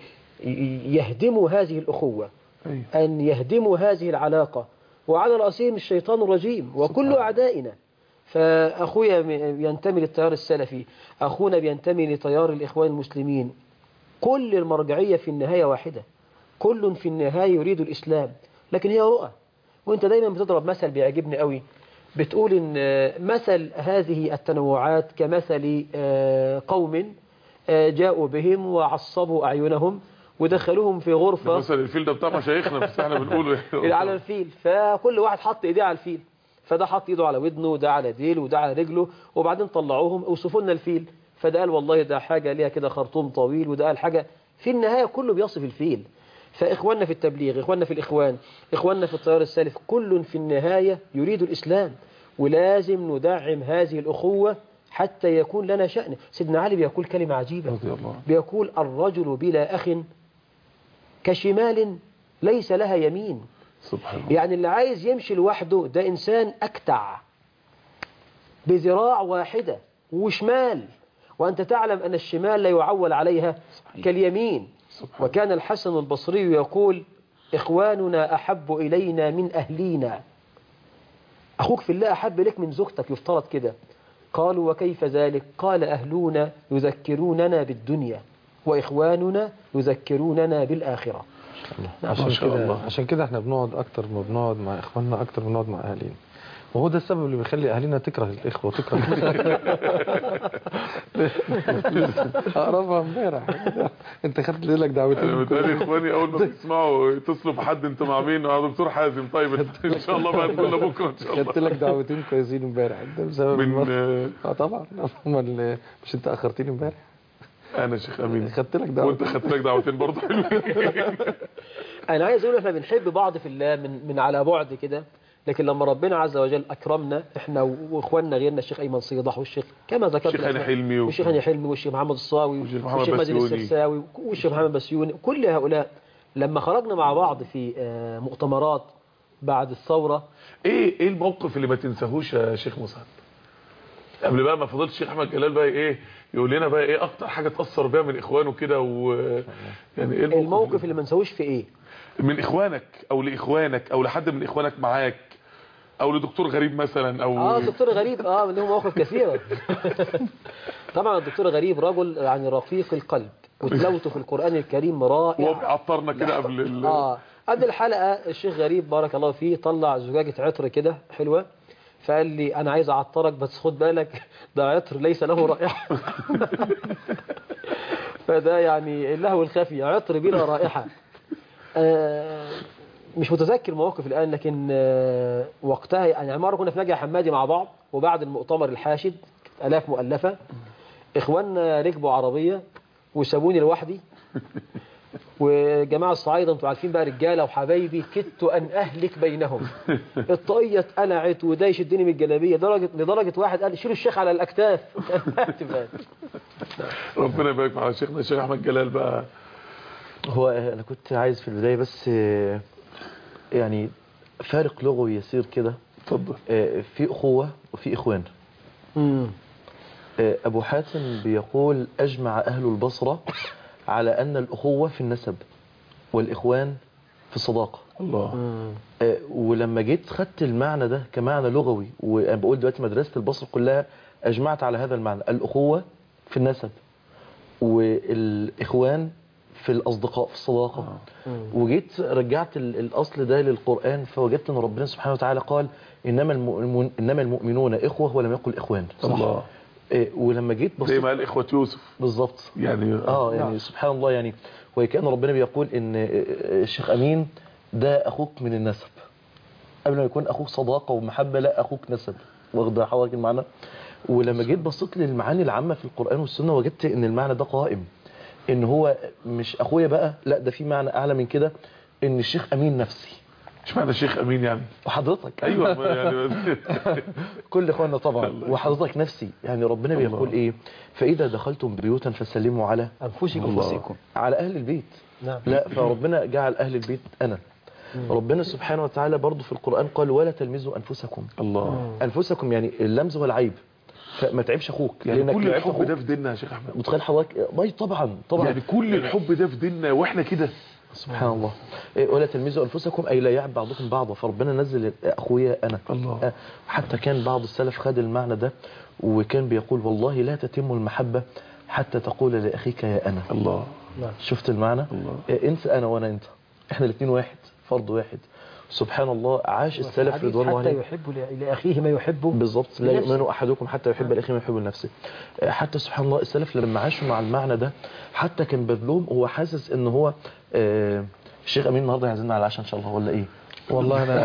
يهدموا هذه الأخوة أن يهدموا هذه العلاقة وعلى رأسهم الشيطان الرجيم وكل أعدائنا فأخويا ينتمي للتيار السلفي أخونا بينتمي لتيار الإخوان المسلمين كل المرجعية في النهاية واحدة كل في النهاية يريد الإسلام لكن هي رؤى وانت دايما بتضرب مثل بيعجبني قوي بتقول ان مثل هذه التنوعات كمثل آه، قوم آه، جاءوا بهم وعصبوا أعينهم ودخلوهم في ده غرفة مثلا الفيل ده بتاع مشايخنا بس احنا بنقوله على الفيل فكل واحد حط ايديه على الفيل فده حط ايده على ودنه وده على ديله وده على رجله وبعدين طلعوهم اوصفوا لنا الفيل فده قال والله ده حاجة ليها كده خرطوم طويل وده قال حاجة في النهاية كله بيصف الفيل فإخواننا في التبليغ إخواننا في الإخوان إخواننا في التيار السالف كل في النهاية يريد الإسلام ولازم ندعم هذه الأخوة حتى يكون لنا شأن سيدنا علي بيقول كلمة عجيبة رضي الله عنه. بيقول الرجل بلا أخ كشمال ليس لها يمين سبحان الله يعني اللي عايز يمشي لوحده ده إنسان أكتع بذراع واحدة وشمال وأنت تعلم أن الشمال لا يعول عليها كاليمين وكان الحسن البصري يقول إخواننا أحب إلينا من أهلينا أخوك في الله أحب لك من زوجتك يفترض كده قالوا وكيف ذلك قال أهلنا يذكروننا بالدنيا وإخواننا يذكروننا بالآخرة عشان ما شاء كده الله. عشان كده احنا بنقعد اكتر ما بنقعد مع اخواننا اكتر ما بنقعد مع اهالينا وهو ده السبب اللي بيخلي اهالينا تكره الاخوه تكره اقربها امبارح انت خدت لك انا دعوتين متهيألي اخواني اول ما بيسمعوا يتصلوا بحد انت مع مين يا دكتور حازم طيب ان شاء الله بقى تقول بكره ان شاء خدت الله لك دعوتين كويسين امبارح ده بسبب من المرض. آه، اه طبعا امال مش انت اخرتني امبارح انا شيخ امين خدت لك وانت دعوتين خدت لك دعوتين برضه حلوين انا عايز اقول احنا بنحب بعض في الله من من على بعد كده لكن لما ربنا عز وجل اكرمنا احنا واخواننا غيرنا الشيخ ايمن صيدح والشيخ كما ذكرت الشيخ هاني الأسماء. حلمي و- والشيخ هاني حلمي والشيخ محمد الصاوي والشيخ محمد والشيخ مازن بسيوني. السرساوي والشيخ محمد بسيوني كل هؤلاء لما خرجنا مع بعض في آه، مؤتمرات بعد الثوره ايه ايه الموقف اللي ما تنساهوش يا شيخ مسعد قبل بقى ما فضلت الشيخ احمد جلال بقى ايه يقول لنا بقى ايه اكتر حاجه اتاثر بيها من اخوانه كده و يعني ايه الموقف, الموقف اللي ما نسويش في ايه من اخوانك او لاخوانك او لحد من اخوانك معاك او لدكتور غريب مثلا او اه الدكتور غريب اه له مواقف كثيره طبعا الدكتور غريب رجل يعني رقيق القلب وتلاوته في القران الكريم وهو رائع بيعطرنا كده قبل ال... اه قبل الحلقه الشيخ غريب بارك الله فيه طلع زجاجه عطر كده حلوه فقال لي انا عايز اعطرك بس خد بالك ده عطر ليس له رائحه فده يعني اللهو الخفي عطر بلا رائحه آه مش متذكر مواقف الان لكن آه وقتها يعني مره كنا في نجع حمادي مع بعض وبعد المؤتمر الحاشد الاف مؤلفه اخواننا ركبوا عربيه وسابوني لوحدي وجماعة الصعايدة انتوا عارفين بقى رجالة وحبايبي كدت أن أهلك بينهم الطاقية اتقلعت وده يشدني من الجلابية درجة لدرجة واحد قال شيلوا الشيخ على الأكتاف ربنا يبارك في شيخنا الشيخ احمد جلال بقى هو انا كنت عايز في البدايه بس آه، يعني فارق لغوي يسير كده اتفضل آه، في اخوه وفي اخوان مم. آه، ابو حاتم بيقول اجمع اهل البصره على ان الاخوه في النسب والاخوان في الصداقه الله آه، ولما جيت خدت المعنى ده كمعنى لغوي وانا بقول دلوقتي مدرسه البصره كلها اجمعت على هذا المعنى الاخوه في النسب والاخوان في الاصدقاء في الصداقه وجيت رجعت ال- الاصل ده للقران فوجدت ان ربنا سبحانه وتعالى قال انما المؤمنون انما المؤمنون اخوه ولم يقل اخوان الله آه، ولما جيت زي بصيت ما قال اخوة يوسف بالظبط يعني اه يعني سبحان الله يعني وكأن ربنا بيقول ان الشيخ امين ده اخوك من النسب قبل ما يكون اخوك صداقه ومحبه لا اخوك نسب واخد حضرتك المعنى ولما جيت بصيت للمعاني العامه في القران والسنه وجدت ان المعنى ده قائم ان هو مش اخويا بقى لا ده في معنى اعلى من كده ان الشيخ امين نفسي مش معنى الشيخ امين يعني وحضرتك ايوه ما يعني كل اخواننا طبعا وحضرتك نفسي يعني ربنا بيقول ايه فاذا دخلتم بيوتا فسلموا على أنفسكم أنفسكم على اهل البيت نعم لا فربنا جعل اهل البيت انا ربنا سبحانه وتعالى برضو في القرآن قال ولا تلمزوا أنفسكم الله أنفسكم يعني اللمز هو العيب فما تعيبش أخوك يعني لأنك كل لو عيبت الحب أخوك ده في ديننا يا شيخ احمد متخيل حضرتك باي طبعا طبعا يعني كل الحب ده في ديننا واحنا كده سبحان الله إيه، ولا تلمزوا أنفسكم أي لا يعب بعضكم بعضا فربنا نزل أخويا أنا الله. آه، حتى كان بعض السلف خد المعنى ده وكان بيقول والله لا تتم المحبة حتى تقول لأخيك يا أنا الله شفت المعنى الله. إيه، انت انا وانا انت احنا الاثنين واحد فرد واحد سبحان الله عاش السلف الحديث رضوان الله حتى عليهم يحب ل- لأخيه ما يحبه بالظبط لا لنفسه. يؤمن احدكم حتى يحب لاخيه ما يحب لنفسه آه، حتى سبحان الله السلف لما عاشوا مع المعنى ده حتى كان بذلهم هو حاسس ان هو آه، الشيخ امين النهارده هيعزمنا على العشاء ان شاء الله ولا ايه والله انا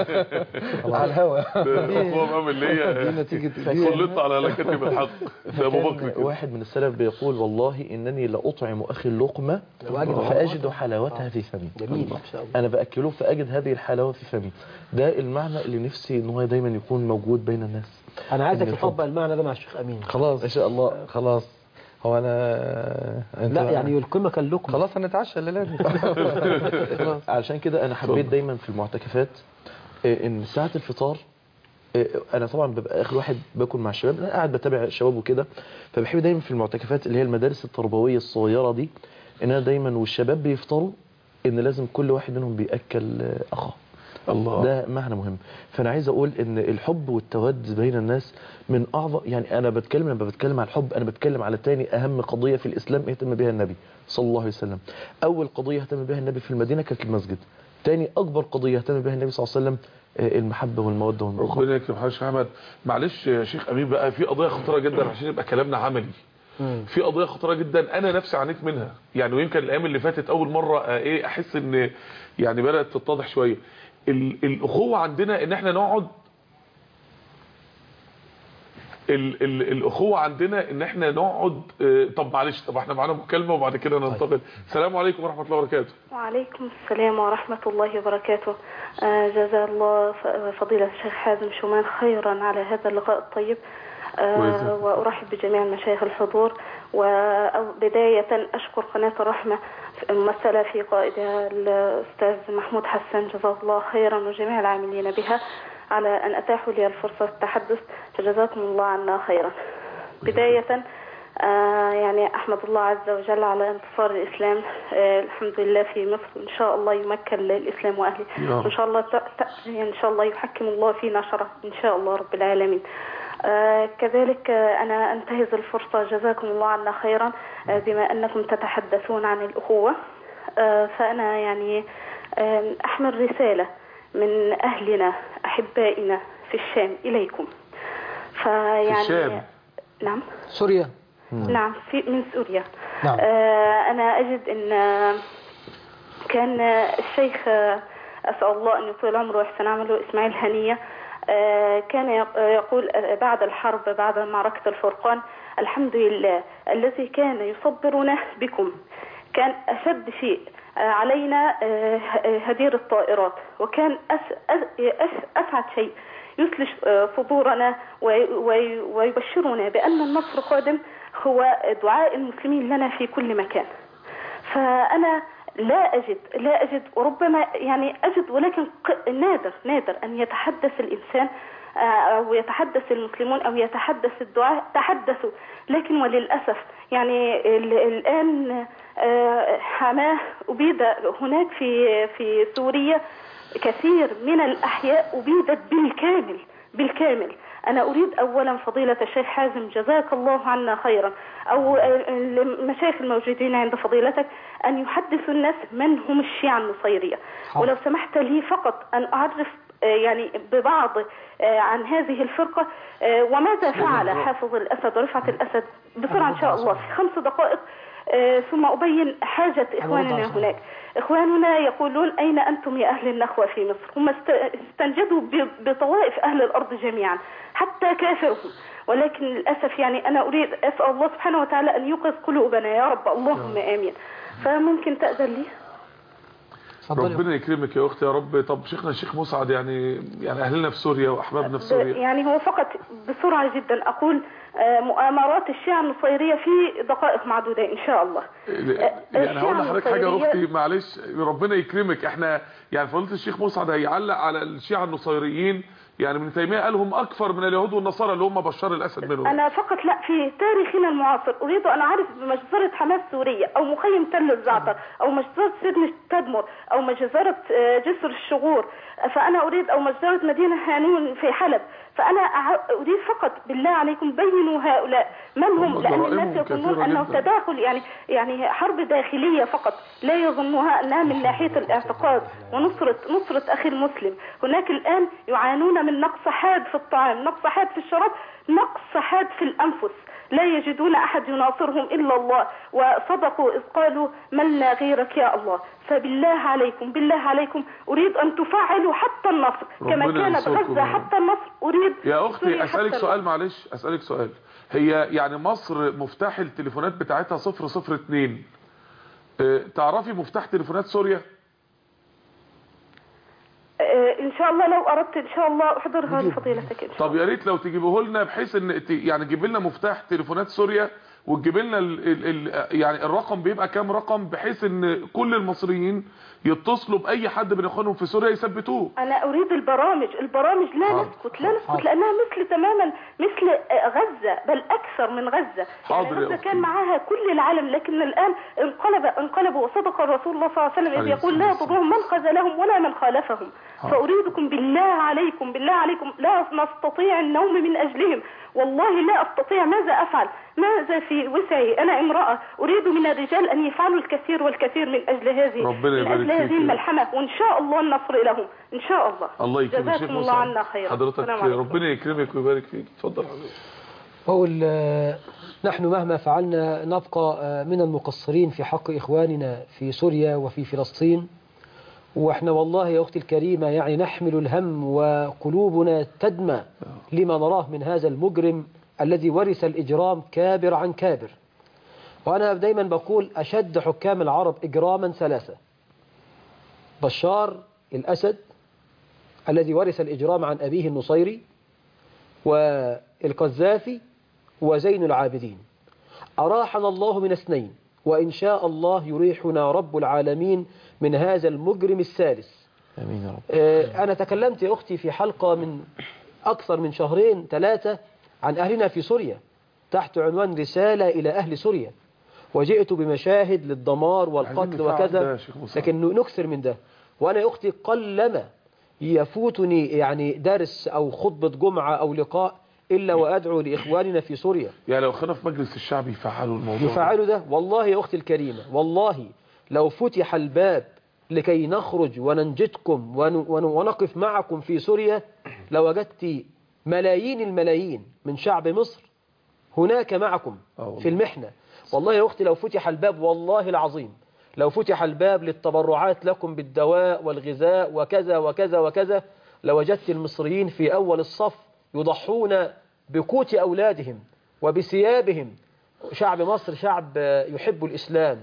على الهوا هو بقى اللي دي هي نتيجة دي سلطت على كاتب الحق ده ابو بكر كان كده. واحد من السلف بيقول والله انني لاطعم اخي اللقمه وأجد فاجد حلاوتها في فمي جميل ما شاء الله انا باكله فاجد هذه الحلاوه في فمي ده المعنى اللي نفسي ان هو دايما يكون موجود بين الناس أنا عايزك إن الحب- تطبق المعنى ده مع الشيخ أمين خلاص ان شاء الله خلاص هو انا انت لا يعني يلقمك اللقمة خلاص هنتعشى الليله دي خلاص علشان كده انا حبيت دايما في المعتكفات آه، ان ساعه الفطار آه، انا طبعا ببقى اخر واحد باكل مع الشباب انا قاعد بتابع الشباب وكده فبحب دايما في المعتكفات اللي هي المدارس التربويه الصغيره دي ان انا دايما والشباب بيفطروا ان لازم كل واحد منهم بياكل آه، اخاه الله ده معنى مهم فانا عايز اقول ان الحب والتود بين الناس من اعظم يعني انا بتكلم لما بتكلم على الحب انا بتكلم على تاني اهم قضيه في الاسلام اهتم بها النبي صلى الله عليه وسلم اول قضيه اهتم بها النبي في المدينه كانت المسجد تاني اكبر قضيه اهتم بها النبي صلى الله عليه وسلم آه، المحبه والموده والمخافه ربنا يكرم حضرتك يا احمد معلش يا شيخ امين بقى في قضيه خطيره جدا عشان يبقى كلامنا عملي في قضيه خطيره جدا انا نفسي عانيت منها يعني ويمكن الايام اللي فاتت اول مره آه، ايه احس ان يعني بدات تتضح شويه ال- الاخوه عندنا ان احنا نقعد ال ال الاخوه عندنا ان احنا نقعد آه، طب معلش طب احنا معانا مكالمه وبعد كده ننتقل السلام عليكم ورحمه الله وبركاته وعليكم السلام ورحمة الله وبركاته آه، جزا الله ف- فضيلة الشيخ حازم شومان خيرا على هذا اللقاء الطيب آه، وجزاك. وأرحب بجميع المشايخ الحضور وبداية أشكر قناة الرحمة ممثلة في قائدها الأستاذ محمود حسن جزاه الله خيرا وجميع العاملين بها على أن أتاحوا لي الفرصة التحدث فجزاكم الله عنا خيرا بداية آه يعني أحمد الله عز وجل على انتصار الإسلام آه الحمد لله في مصر إن شاء الله يمكن للإسلام وأهله يا رب. وإن شاء الله ت- ت- يعني إن شاء الله يحكم الله في نشره إن شاء الله رب العالمين آه كذلك آه أنا أنتهز الفرصة جزاكم الله عنا خيرا آه بما أنكم تتحدثون عن الأخوة آه فأنا يعني آه أحمل رسالة من أهلنا أحبائنا في الشام إليكم فيعني الشام. نعم سوريا نعم في من سوريا نعم. آه أنا أجد أن آه، كان آه، الشيخ آه، أسأل الله أن يطول عمره ويحسن عمله إسماعيل هنية آه، كان يق- آه، يقول آه، بعد الحرب بعد معركة الفرقان الحمد لله الذي كان يصبرنا بكم كان أشد شيء آه، علينا آه، ه- هدير الطائرات وكان أس- أس- أس- أسعد شيء يثلج آه، صدورنا وي- وي- ويبشرنا بأن النصر قادم هو دعاء المسلمين لنا في كل مكان فأنا لا أجد لا أجد وربما يعني أجد ولكن ق- نادر نادر أن يتحدث الإنسان آه، أو يتحدث المسلمون أو يتحدث الدعاء تحدثوا لكن وللأسف يعني ال- الآن آه، حماه أبيد هناك في في سوريا كثير من الأحياء أبيدت بالكامل بالكامل أنا أريد أولا فضيلة الشيخ حازم جزاك الله عنا خيرا أو المشايخ الموجودين عند فضيلتك أن يحدثوا الناس من هم الشيعة النصيرية ولو سمحت لي فقط أن أعرف آه، يعني ببعض آه، عن هذه الفرقة آه، وماذا فعل حافظ الأسد ورفعت الأسد بسرعة إن شاء الله في خمس دقائق آه، ثم أبين حاجة إخواننا هناك إخواننا يقولون أين أنتم يا أهل النخوة في مصر هم است- استنجدوا ب- بطوائف أهل الأرض جميعا حتى كافرهم ولكن للأسف يعني أنا أريد أسأل الله سبحانه وتعالى أن يوقظ قلوبنا يا رب اللهم آمين فممكن تأذن لي اتفضلي ربنا يكرمك يا اختي يا رب طب شيخنا الشيخ مسعد يعني يعني اهلنا في سوريا واحبابنا في سوريا يعني هو فقط بسرعة جدا أقول آه، مؤامرات الشيعة النصيرية في دقائق معدودة إن شاء الله يعني هقول لحضرتك حاجه يا الشيعة اختي معلش ربنا يكرمك احنا يعني فضيله الشيخ مسعد هيعلق على الشيعه النصيريين يعني ابن تيميه قال هم اكثر من اليهود والنصارى اللي هم بشار الاسد منهم أنا فقط لا في تاريخنا المعاصر أريد أن أعرف بمجزرة حماس سورية أو مخيم تل الزعتر أو مجزرة سجن تدمر أو مجزرة آه، جسر الشغور فأنا أريد أو مجزرة مدينة هانون في حلب فأنا أع- أريد فقط بالله عليكم بينوا هؤلاء من هم هم لأن جرائمهم الناس يظنون كثيرة أنه جداً. تداخل يعني يعني حرب داخلية فقط لا يظنها أنها من ناحية الاعتقاد ونصرة نصرة أخي المسلم هناك الآن يعانون من نقص حاد في الطعام نقص حاد في الشراب نقص حاد في الأنفس لا يجدون أحد يناصرهم إلا الله وصدقوا إذ قالوا من لا غيرك يا الله فبالله عليكم بالله عليكم أريد أن تفعلوا حتى النصر كما ربنا كانت ينصركم غزة يا رب. حتى النصر أريد يا سوريا اختي حتى اسالك النصر. سؤال معلش اسالك سؤال هي يعني مصر مفتاح التليفونات بتاعتها 002 اه، تعرفي مفتاح تليفونات سوريا آه، إن شاء الله لو أردت إن شاء الله أحضرها لفضيلتك إن شاء طب يا ريت لو تجيبوه لنا بحيث ان ت- يعني تجيب لنا مفتاح تليفونات سوريا وتجيب لنا ال ال ال يعني الرقم بيبقى كام رقم بحيث ان كل المصريين يتصلوا باي حد من اخوانهم في سوريا يثبتوه أنا أريد البرامج البرامج لا حاضر. نسكت لا نسكت لأنها مثل تماما مثل آه، غزة بل أكثر من غزة حاضر يعني يا غزة أختي. كان معاها كل العالم لكن الآن انقلب انقلبوا وصدق الرسول الله صلى الله عليه وسلم إذ عليه يقول لا الصلاة يضرهم من خذلهم ولا من خالفهم فأريدكم بالله عليكم بالله عليكم لا نستطيع النوم من أجلهم والله لا أستطيع ماذا أفعل ماذا في وسعي أنا امرأة أريد من الرجال أن يفعلوا الكثير والكثير من أجل هذه ربنا من يبارك أجل فيك هذه يا رب. الملحمة وإن شاء الله النصر لهم إن شاء الله الله يكرمك جزاكم شيخ الله مصعب. عنا خيرا حضرتك السلام عليكم. ربنا يكرمك ويبارك فيك اتفضل حضرتك أقول آه، نحن مهما فعلنا نبقى آه، من المقصرين في حق إخواننا في سوريا وفي فلسطين وإحنا والله يا أختي الكريمة يعني نحمل الهم وقلوبنا تدمى لما نراه من هذا المجرم الذي ورث الإجرام كابر عن كابر وأنا دايما بقول أشد حكام العرب إجراما ثلاثة بشار الأسد الذي ورث الإجرام عن أبيه النصيري والقذافي وزين العابدين أراحنا الله من اثنين وإن شاء الله يريحنا رب العالمين من هذا المجرم الثالث امين يا رب آه، أنا تكلمت يا أختي في حلقة من أكثر من شهرين ثلاثة عن أهلنا في سوريا تحت عنوان رسالة إلى أهل سوريا وجئت بمشاهد للدمار والقتل عايزين نفعل ده وكذا يا شيخ مصعب. لكن نكثر من ده وأنا يا أختي قلما يفوتني يعني درس أو خطبة جمعة أو لقاء إلا وأدعو لإخواننا في سوريا يعني لو خلنا في مجلس الشعب يفعلوا الموضوع ده. يفعلوا ده والله يا أختي الكريمة والله لو فتح الباب لكي نخرج وننجدكم ون ون ونقف معكم في سوريا لوجدت ملايين الملايين من شعب مصر هناك معكم آه والله. في المحنة والله يا أختي لو فتح الباب والله العظيم لو فتح الباب للتبرعات لكم بالدواء والغذاء وكذا وكذا وكذا لوجدت المصريين في أول الصف يضحون بقوت أولادهم وبثيابهم شعب مصر شعب يحب الإسلام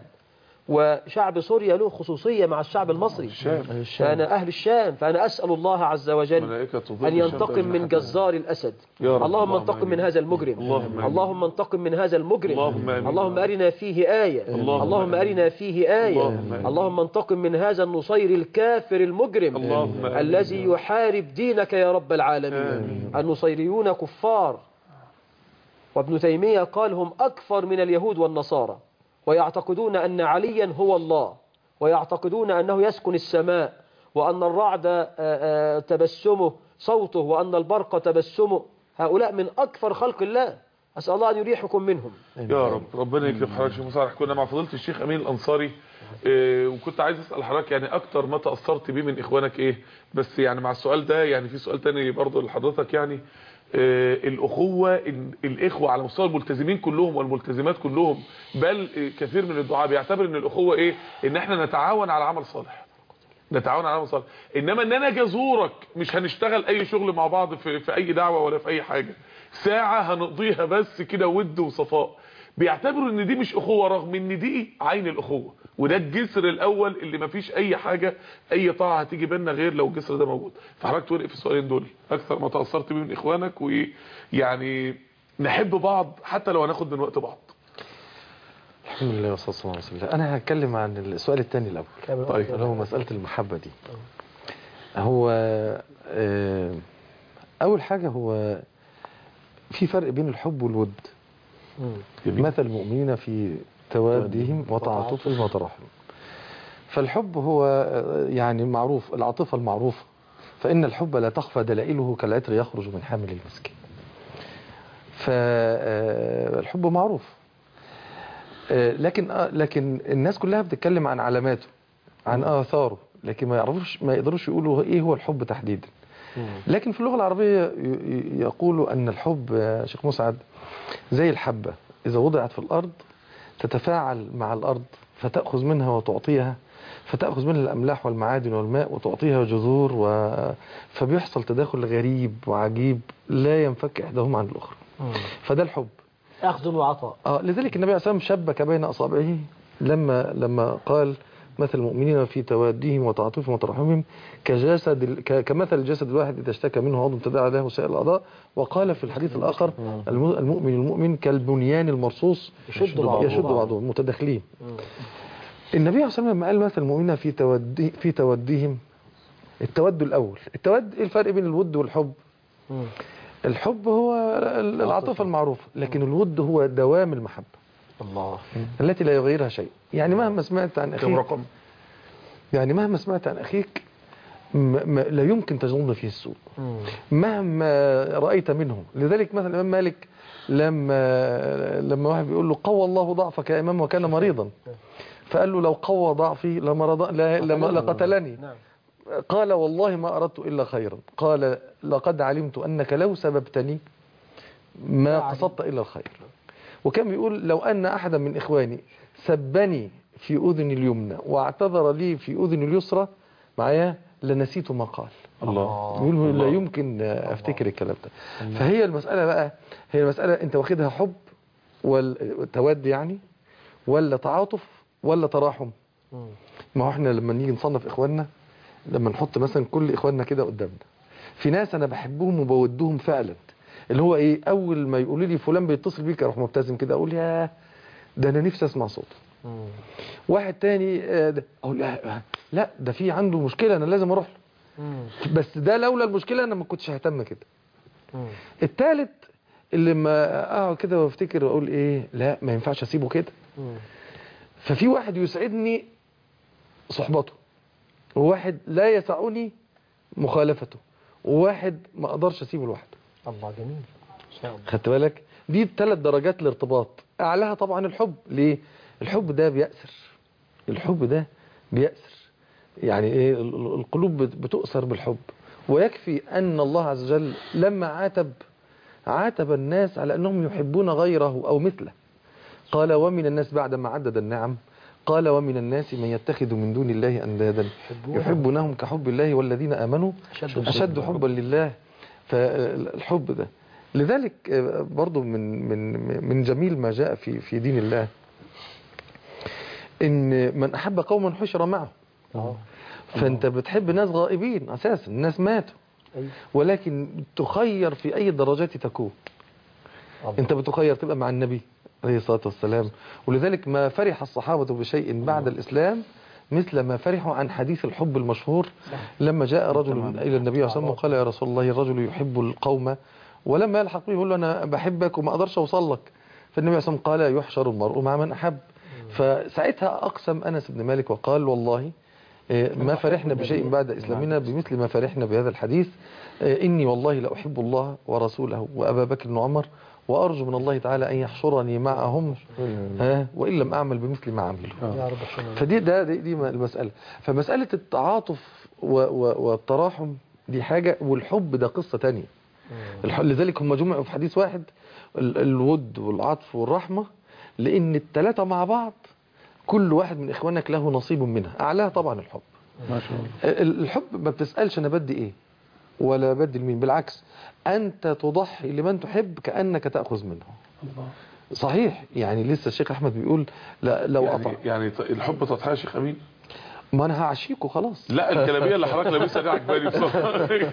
وشعب سوريا له خصوصية مع الشعب المصري الشام فأنا أهل الشام فأنا أسأل الله عز وجل ملائكة تظل أن الشام ينتقم من بأجنحتها. جزار الأسد يا رب. اللهم اللهم انتقم آمين. من هذا المجرم اللهم آمين. اللهم انتقم من هذا المجرم اللهم آمين. اللهم أرنا فيه آية اللهم اللهم آمين. أرنا فيه آية اللهم آمين. اللهم انتقم من هذا النصير الكافر المجرم اللهم آمين. الذي يحارب دينك يا رب العالمين آمين. النصيريون كفار وابن تيمية قال هم أكثر من اليهود والنصارى ويعتقدون أن عليا هو الله ويعتقدون أنه يسكن السماء وأن الرعد آه، آه، تبسمه صوته وأن البرق تبسمه هؤلاء من أكثر خلق الله أسأل الله أن يريحكم منهم يا رب ربنا يكرم حضرتك شيخ مصالح كنا مع فضيله الشيخ امين الانصاري إيه وكنت عايز اسال حضرتك يعني اكتر ما تاثرت بيه من اخوانك ايه بس يعني مع السؤال ده يعني في سؤال تاني برضه لحضرتك يعني إيه الاخوه ال- الاخوه على مستوى الملتزمين كلهم والملتزمات كلهم بل إيه كثير من الدعاء بيعتبر ان الاخوه ايه ان احنا نتعاون على عمل صالح نتعاون على عمل صالح انما ان انا اجي ازورك مش هنشتغل اي شغل مع بعض في, في اي دعوه ولا في اي حاجه ساعه هنقضيها بس كده ود وصفاء بيعتبروا ان دي مش اخوه رغم ان دي عين الاخوه وده الجسر الاول اللي مفيش اي حاجه اي طاعه هتيجي بينا غير لو الجسر ده موجود فحضرتك توقف في السؤالين دول اكثر ما تاثرت بيه من اخوانك ويعني نحب بعض حتى لو هناخد من وقت بعض الحمد لله والصلاة والسلام على رسول الله أنا هتكلم عن السؤال الثاني الأول طيب. اللي هو مسألة المحبة دي هو آه، أول حاجة هو في فرق بين الحب والود مثل المؤمنين في توادهم وتعاطفهم وتراحمهم فالحب هو آه، يعني معروف العاطفة المعروفة فإن الحب لا تخفى دلائله كالعطر يخرج من حامل المسك فالحب معروف آه، لكن آه، لكن الناس كلها بتتكلم عن علاماته عن آثاره لكن ما يعرفوش ما يقدروش يقولوا ايه هو الحب تحديدا لكن في اللغة العربية ي- ي- يقولوا أن الحب يا شيخ مسعد زي الحبة إذا وضعت في الأرض تتفاعل مع الأرض فتأخذ منها وتعطيها فتأخذ منها الأملاح والمعادن والماء وتعطيها جذور و... فبيحصل تداخل غريب وعجيب لا ينفك إحداهما عن الأخرى فده الحب أخذ وعطاء آه لذلك النبي عليه الصلاة والسلام شبك بين أصابعه لما لما قال مثل المؤمنين في توادهم وتعاطفهم وترحمهم كجسد ال- ك- كمثل الجسد الواحد إذا اشتكى منه عضو تداعى له سائر الأعضاء وقال في الحديث الآخر الم- المؤمن المؤمن كالبنيان المرصوص يشد بعضه يشد بعضا. بعضهم متداخلين النبي عليه الصلاة والسلام لما قال مثل المؤمنين في تودي في تودهم التود الأول التود إيه الفرق بين الود والحب الحب هو ال- العاطفة المعروفة لكن الود هو دوام المحبة الله التي لا يغيرها شيء يعني مهما سمعت عن كم أخيك رقم يعني مهما سمعت عن أخيك م- م- لا يمكن تظن فيه السوء مهما رأيت منه لذلك مثلا الإمام مالك لما لما واحد بيقول له قوى الله ضعفك يا امام وكان مريضا فقال له لو قوى ضعفي لمرض لا لما لقتلني نعم قال والله ما أردت إلا خيرا قال لقد علمت أنك لو سببتني ما قصدت إلا الخير وكان بيقول لو أن أحدا من إخواني سبني في أذني اليمنى واعتذر لي في أذني اليسرى معايا لنسيت ما قال الله يقول لا يمكن أفتكر الكلام ده فهي المسألة بقى هي المسألة أنت واخدها حب والتود يعني ولا تعاطف ولا تراحم ما هو احنا لما نيجي نصنف إخواننا لما نحط مثلا كل إخواننا كده قدامنا في ناس أنا بحبهم وبودهم فعلا اللي هو إيه أول ما يقولوا لي فلان بيتصل بيك أروح مبتسم كده أقول يا ده أنا نفسي أسمع صوته واحد تاني آه، ده- أقول لا لا ده في عنده مشكلة أنا لازم أروح له بس ده لولا المشكلة أنا ما كنتش ههتم كده التالت اللي ما اقعد كده وافتكر واقول ايه لا ما ينفعش اسيبه كده ففي واحد يسعدني صحبته وواحد لا يسعني مخالفته وواحد ما اقدرش اسيبه لوحده الله جميل ان شاء الله خدت بالك دي الثلاث درجات الارتباط اعلاها طبعا الحب ليه الحب ده بيأسر الحب ده بيأسر يعني ايه ال- ال- القلوب بت- بتؤثر بالحب ويكفي ان الله عز وجل لما عاتب عاتب الناس على انهم يحبون غيره او مثله قال ومن الناس بعد ما عدد النعم قال ومن الناس من يتخذ من دون الله اندادا يحبونهم كحب الله والذين امنوا أشد اشد حبا لله فالحب ده لذلك آه، برضو من من من جميل ما جاء في في دين الله ان من احب قوما حشر معه فانت بتحب ناس غائبين اساسا الناس ماتوا أيوة. ولكن تخير في اي درجات تكون انت بتخير تبقى مع النبي عليه الصلاه والسلام ولذلك ما فرح الصحابه بشيء بعد الاسلام مثل ما فرحوا عن حديث الحب المشهور لما جاء رجل الى النبي صلى الله عليه وسلم وقال يا رسول الله الرجل يحب القوم ولما يلحق به يقول له انا بحبك وما اقدرش اوصل لك فالنبي صلى الله عليه وسلم قال يحشر المرء مع من احب فساعتها اقسم انس بن مالك وقال والله إيه، ما فرحنا بشيء بعد إسلامنا بمثل ما فرحنا بهذا الحديث إيه، إني والله لأحب الله ورسوله وأبا بكر وعمر وأرجو من الله تعالى أن يحشرني معهم ها وإن لم أعمل بمثل ما عملوا يا رب احسن فدي ده دي, دي المسألة فمسألة التعاطف و و والتراحم دي حاجة والحب ده قصة تانية الح- لذلك هم جمعوا في حديث واحد ال- الود والعطف والرحمة لأن الثلاثة مع بعض كل واحد من إخوانك له نصيب منها أعلاها طبعا الحب ما شاء الله ال- الحب ما بتسألش أنا بدي إيه ولا بدي لمين بالعكس أنت تضحي لمن تحب كأنك تأخذ منه صحيح يعني لسه الشيخ أحمد بيقول لا لو قطع يعني, يعني ط- الحب تضحية يا شيخ امين ما أنا هعشيكه خلاص لا الكلاميه اللي حضرتك لابسها دي عجباني بصراحه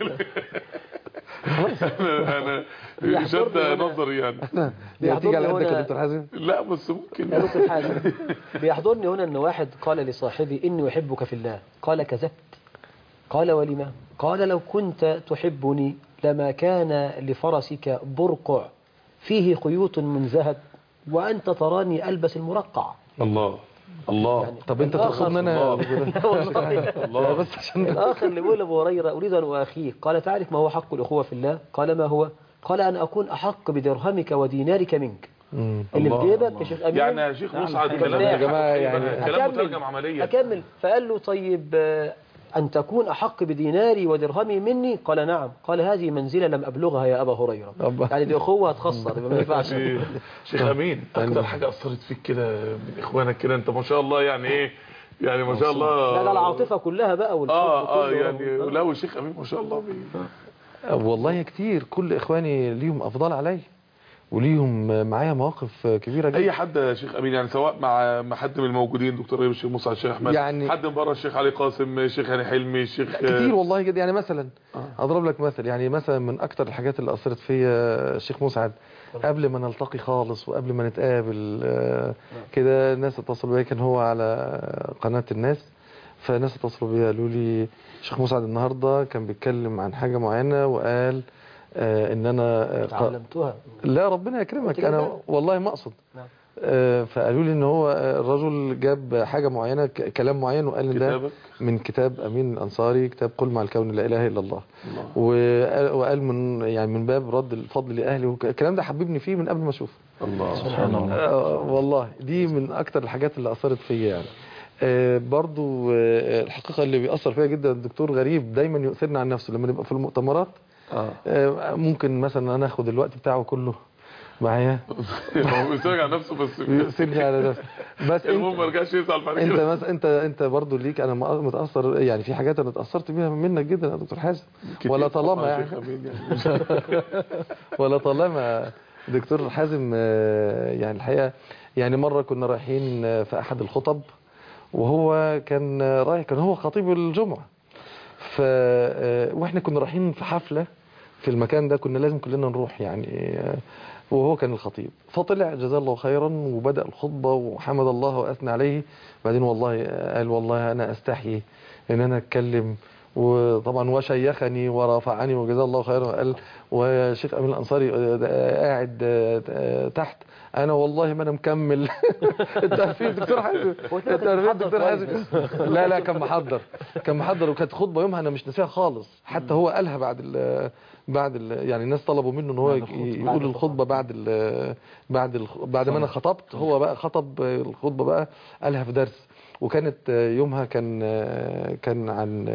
انا انا شد نظري يعني دي هتيجي على بيحضرني قدك يا هنا- دكتور حازم لا بس ممكن يا دكتور حازم بيحضرني هنا ان واحد قال لصاحبي اني احبك في الله قال كذبت قال ولما قال لو كنت تحبني لما كان لفرسك برقع فيه خيوط من ذهب وانت تراني البس المرقع الله الله طب انت الآخر- تقصدني انا والله الله بس عشان الآخر اللي بيقول أبو هريرة أريد أن أخيك قال تعرف ما هو حق الأخوة في الله قال ما هو قال أن أكون أحق بدرهمك ودينارك منك مم. اللي في الله. جيبك يا شيخ أمين يعني يا شيخ مسعد حاجة كلام كده. يا جماعة يعني كلام أكمل. مترجم عمليا أكمل فقال له طيب آه، أن تكون أحق بديناري ودرهمي مني قال نعم قال هذه منزلة لم أبلغها يا أبا هريرة أبا. يعني دي أخوة هتخسر يبقى ما ينفعش شيخ امين اكتر حاجه اثرت فيك كده من اخوانك كده انت ما شاء الله يعني ايه يعني ما شاء الله لا ده العاطفة كلها بقى والحب اه اه كله. يعني لا والشيخ امين ما شاء الله بي... والله كتير كل اخواني ليهم افضال علي وليهم معايا مواقف كبيره جدا اي حد يا شيخ امين يعني سواء مع مع حد من الموجودين دكتور ريم الشيخ موسى الشيخ احمد يعني- حد من بره الشيخ علي قاسم الشيخ هاني حلمي الشيخ كتير والله جدا يعني مثلا اضرب لك مثل يعني مثلا من اكتر الحاجات اللي اثرت فيا الشيخ مسعد قبل ما نلتقي خالص وقبل ما نتقابل آه، كده الناس اتصلوا بيا كان هو على قناه الناس فناس اتصلوا بيا قالوا لي الشيخ مسعد النهارده كان بيتكلم عن حاجه معينه وقال آه، ان انا آه، ق- تعلمتها لا ربنا يكرمك قلت انا كده؟ والله ما اقصد نعم. آه، فقالوا لي ان هو آه، الرجل جاب حاجه معينه ك- كلام معين وقال ان ده كتابك من كتاب امين الانصاري كتاب قل مع الكون لا اله الا الله وقال وقال من يعني من باب رد الفضل لاهلي وك- الكلام ده حببني فيه من قبل ما اشوفه الله سبحان الله آه، والله دي من اكتر الحاجات اللي اثرت فيا يعني آه، برضو آه، الحقيقه اللي بيأثر فيها جدا الدكتور غريب دايما يؤثرنا عن نفسه لما نبقى في المؤتمرات اه آه، ممكن مثلا انا اخد الوقت بتاعه كله معايا هو بيسرج على نفسه بس بيؤثرني على نفسه بس المهم انت ما رجعش يزعل بعد انت كده مثلا انت انت برضه ليك انا مأ- متاثر يعني في حاجات انا اتاثرت بيها منك جدا يا دكتور حازم كتير ولا طبعاً طالما يا يعني شيخ أمين يعني. ولا طالما دكتور حازم آه، يعني الحقيقه يعني مره كنا رايحين آه، في احد الخطب وهو كان آه، رايح كان هو خطيب الجمعه ف آه، واحنا كنا رايحين في حفله في المكان ده كنا لازم كلنا نروح يعني آه، وهو كان الخطيب فطلع جزاه الله خيرا وبدأ الخطبة وحمد الله وأثنى عليه بعدين والله آه، قال والله أنا أستحيي إن أنا أتكلم وطبعا وشيخني ورفعني وجزاه الله خيرا وقال وشيخ أمين الأنصاري آه، آه، قاعد آه، آه، تحت أنا والله ما أنا مكمل أنت عارفين الدكتور حازم قلت أنت لك عارفين محضر الدكتور كويس حازم بس. لا لا كان محضر كان محضر وكانت خطبة يومها أنا مش ناسيها خالص حتى هو قالها بعد ال بعد ال يعني الناس طلبوا منه ان هو بعد ي- الخطبة. يقول الخطبة بعد ال بعد ال بعد ما انا خطبت هو بقى خطب الخطبة بقى قالها في درس وكانت يومها كان كان عن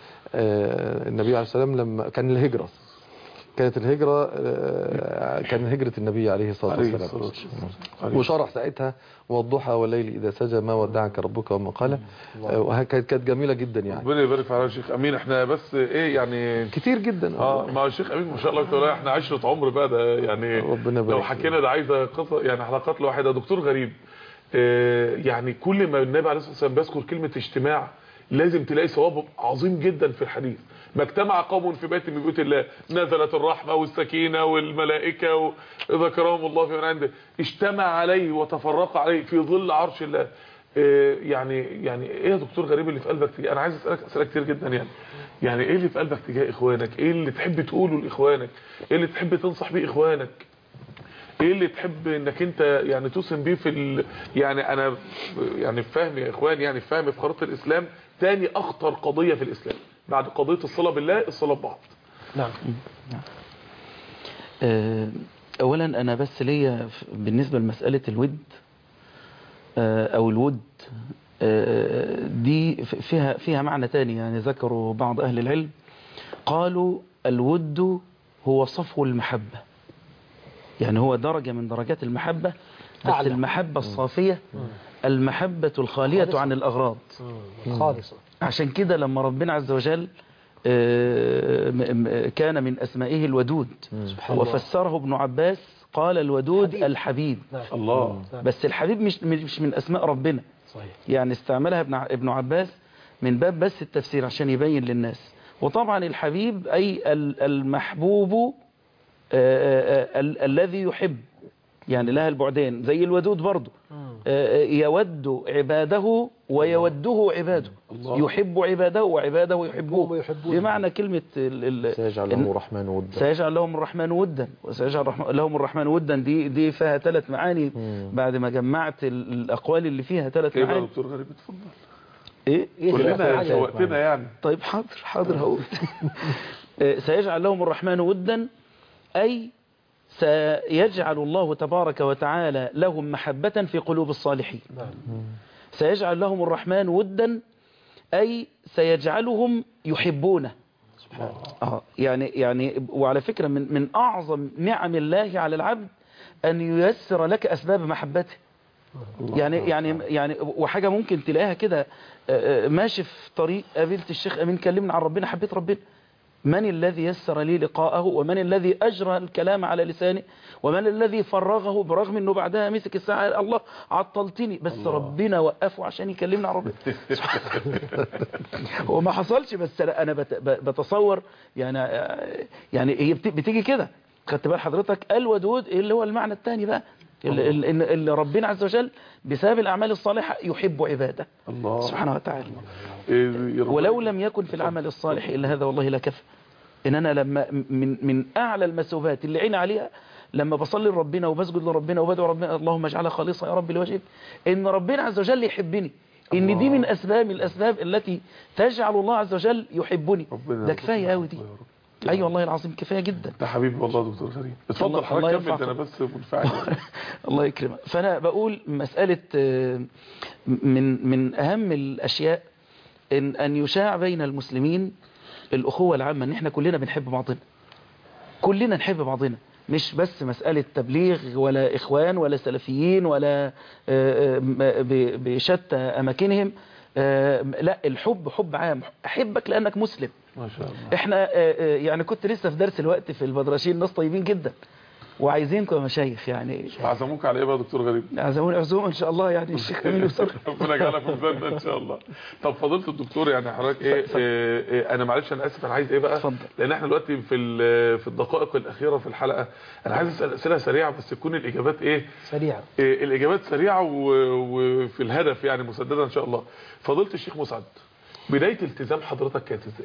النبي عليه السلام لما كان الهجرة كانت الهجرة كان هجرة النبي عليه الصلاة عليه والسلام الصلاة والسلام. وشرح ساعتها والضحى والليل إذا سجى ما ودعك ربك وما قال وكانت كانت جميلة جدا يعني ربنا يبارك في حضرتك يا شيخ امين احنا بس ايه يعني كتير جدا اه مع الشيخ امين ما شاء الله تعالى احنا عشرة عمر بقى ده يعني ربنا يبارك لو فيك. حكينا ده عايزه قصه يعني حلقات لوحدها دكتور غريب آه يعني كل ما النبي عليه الصلاه والسلام بيذكر كلمه اجتماع لازم تلاقي ثواب عظيم جدا في الحديث ما اجتمع قوم في بيت من بيوت الله نزلت الرحمه والسكينه والملائكه وذكرهم الله في من عنده اجتمع عليه وتفرق عليه في ظل عرش الله آه، يعني يعني ايه يا دكتور غريب اللي في قلبك تجاه انا عايز اسالك اسئله كتير جدا يعني يعني ايه اللي في قلبك تجاه اخوانك ايه اللي تحب تقوله لاخوانك ايه اللي تحب تنصح بيه اخوانك ايه اللي تحب انك انت يعني توسم بيه في ال... يعني انا يعني فاهم يا اخوان يعني فاهم في خريطه الاسلام تاني اخطر قضيه في الاسلام بعد قضيه الصلاه بالله الصلاه ببعض نعم آه، اولا انا بس ليا ف- بالنسبه لمساله الود آه، او الود آه، دي ف- فيها فيها معنى تاني يعني ذكروا بعض اهل العلم قالوا الود هو صفو المحبه يعني هو درجه من درجات المحبه بس أعلى. المحبه الصافيه المحبه الخاليه خالصة. عن الاغراض خالصة عشان كده لما ربنا عز وجل آه، م- م- كان من أسمائه الودود سبحان الله. وفسره ابن عباس قال الودود حبيب. الحبيب نعم الله نعم. بس الحبيب مش مش من أسماء ربنا صحيح يعني استعملها ابن ع- ابن عباس من باب بس التفسير عشان يبين للناس وطبعا الحبيب أي ال- المحبوب آه، آه، آه، ال- الذي يحب يعني لها البعدين زي الودود برضه آه، يود عباده ويوده عباده الله. يحب عباده وعباده هم يحبوه يحبونه. بمعنى كلمة ال- ال- سيجعل إن- له الرحمن ودا سيجعل لهم الرحمن ودا وسيجعل الرحمن- لهم الرحمن ودا دي دي فيها ثلاث معاني بعد ما جمعت ال- الأقوال اللي فيها ثلاث ايه بقى يا معاني دكتور غريب اتفضل إيه؟ إيه كلنا الأفعال؟ شوقتنا يعني طيب حاضر حاضر هقول آه، سيجعل لهم الرحمن ودا أي سيجعل الله تبارك وتعالى لهم محبة في قلوب الصالحين سيجعل لهم الرحمن ودا أي سيجعلهم يحبونه آه يعني يعني وعلى فكرة من من أعظم نعم الله على العبد أن ييسر لك أسباب محبته يعني يعني يعني وحاجة ممكن تلاقيها كده آه، آه، ماشي في طريق قابلت الشيخ أمين كلمنا عن ربنا حبيت ربنا من الذي يسر لي لقاءه ومن الذي أجرى الكلام على لساني ومن الذي فرغه برغم أنه بعدها مسك الساعة قال الله عطلتني بس الله. ربنا وقفه عشان يكلمنا عن ربنا هو ما حصلش بس أنا أنا بت- ب- بتصور يعني يعني هي بت- بتيجي كده خدت بال حضرتك الودود اللي هو المعنى الثاني بقى اللي, اللي اللي ربنا عز وجل بسبب الأعمال الصالحة يحب عباده الله سبحانه وتعالى إيه يا رب. ولو لم يكن في العمل الصالح إلا هذا والله لكفى ان انا لما من من اعلى المثوبات اللي عيني عليها لما بصلي لربنا وبسجد لربنا وبدعو ربنا اللهم اجعلها خالصة يا رب لوجهك ان ربنا عز وجل يحبني ان دي من اسباب الاسباب التي تجعل الله عز وجل يحبني ربنا ده كفايه قوي دي ايوه والله العظيم كفايه جدا ده حبيبي والله يا دكتور غريب اتفضل الله- حضرتك الله كمل يرفع ده انا بس منفعل الله يكرمك فانا بقول مسألة آه، من من اهم الاشياء ان ان يشاع بين المسلمين الاخوة العامة ان احنا كلنا بنحب بعضنا كلنا نحب بعضنا مش بس مسألة تبليغ ولا إخوان ولا سلفيين ولا آه، آه، م- ب- بشتى أماكنهم آه، لا الحب حب عام أحبك لأنك مسلم ما شاء الله احنا آه، آه، يعني كنت لسه في درس الوقت في البدرشين ناس طيبين جدا وعايزينكم يا مشايخ يعني عزموك على ايه بقى يا دكتور غريب عزموني عزومه ان شاء الله يعني الشيخ امين وصل ربنا يجعلها في ميزاننا ان شاء الله طب فضيله الدكتور يعني حضرتك ايه, إيه, إيه انا معلش انا اسف انا عايز ايه بقى اتفضل. لان احنا دلوقتي في ال- في الدقائق الاخيره في الحلقه انا عايز اسال اسئله سريعه بس تكون الاجابات ايه سريعا إيه الاجابات سريعه و- وفي الهدف يعني مسدده ان شاء الله فضيله الشيخ مسعد بدايه التزام حضرتك كانت ازاي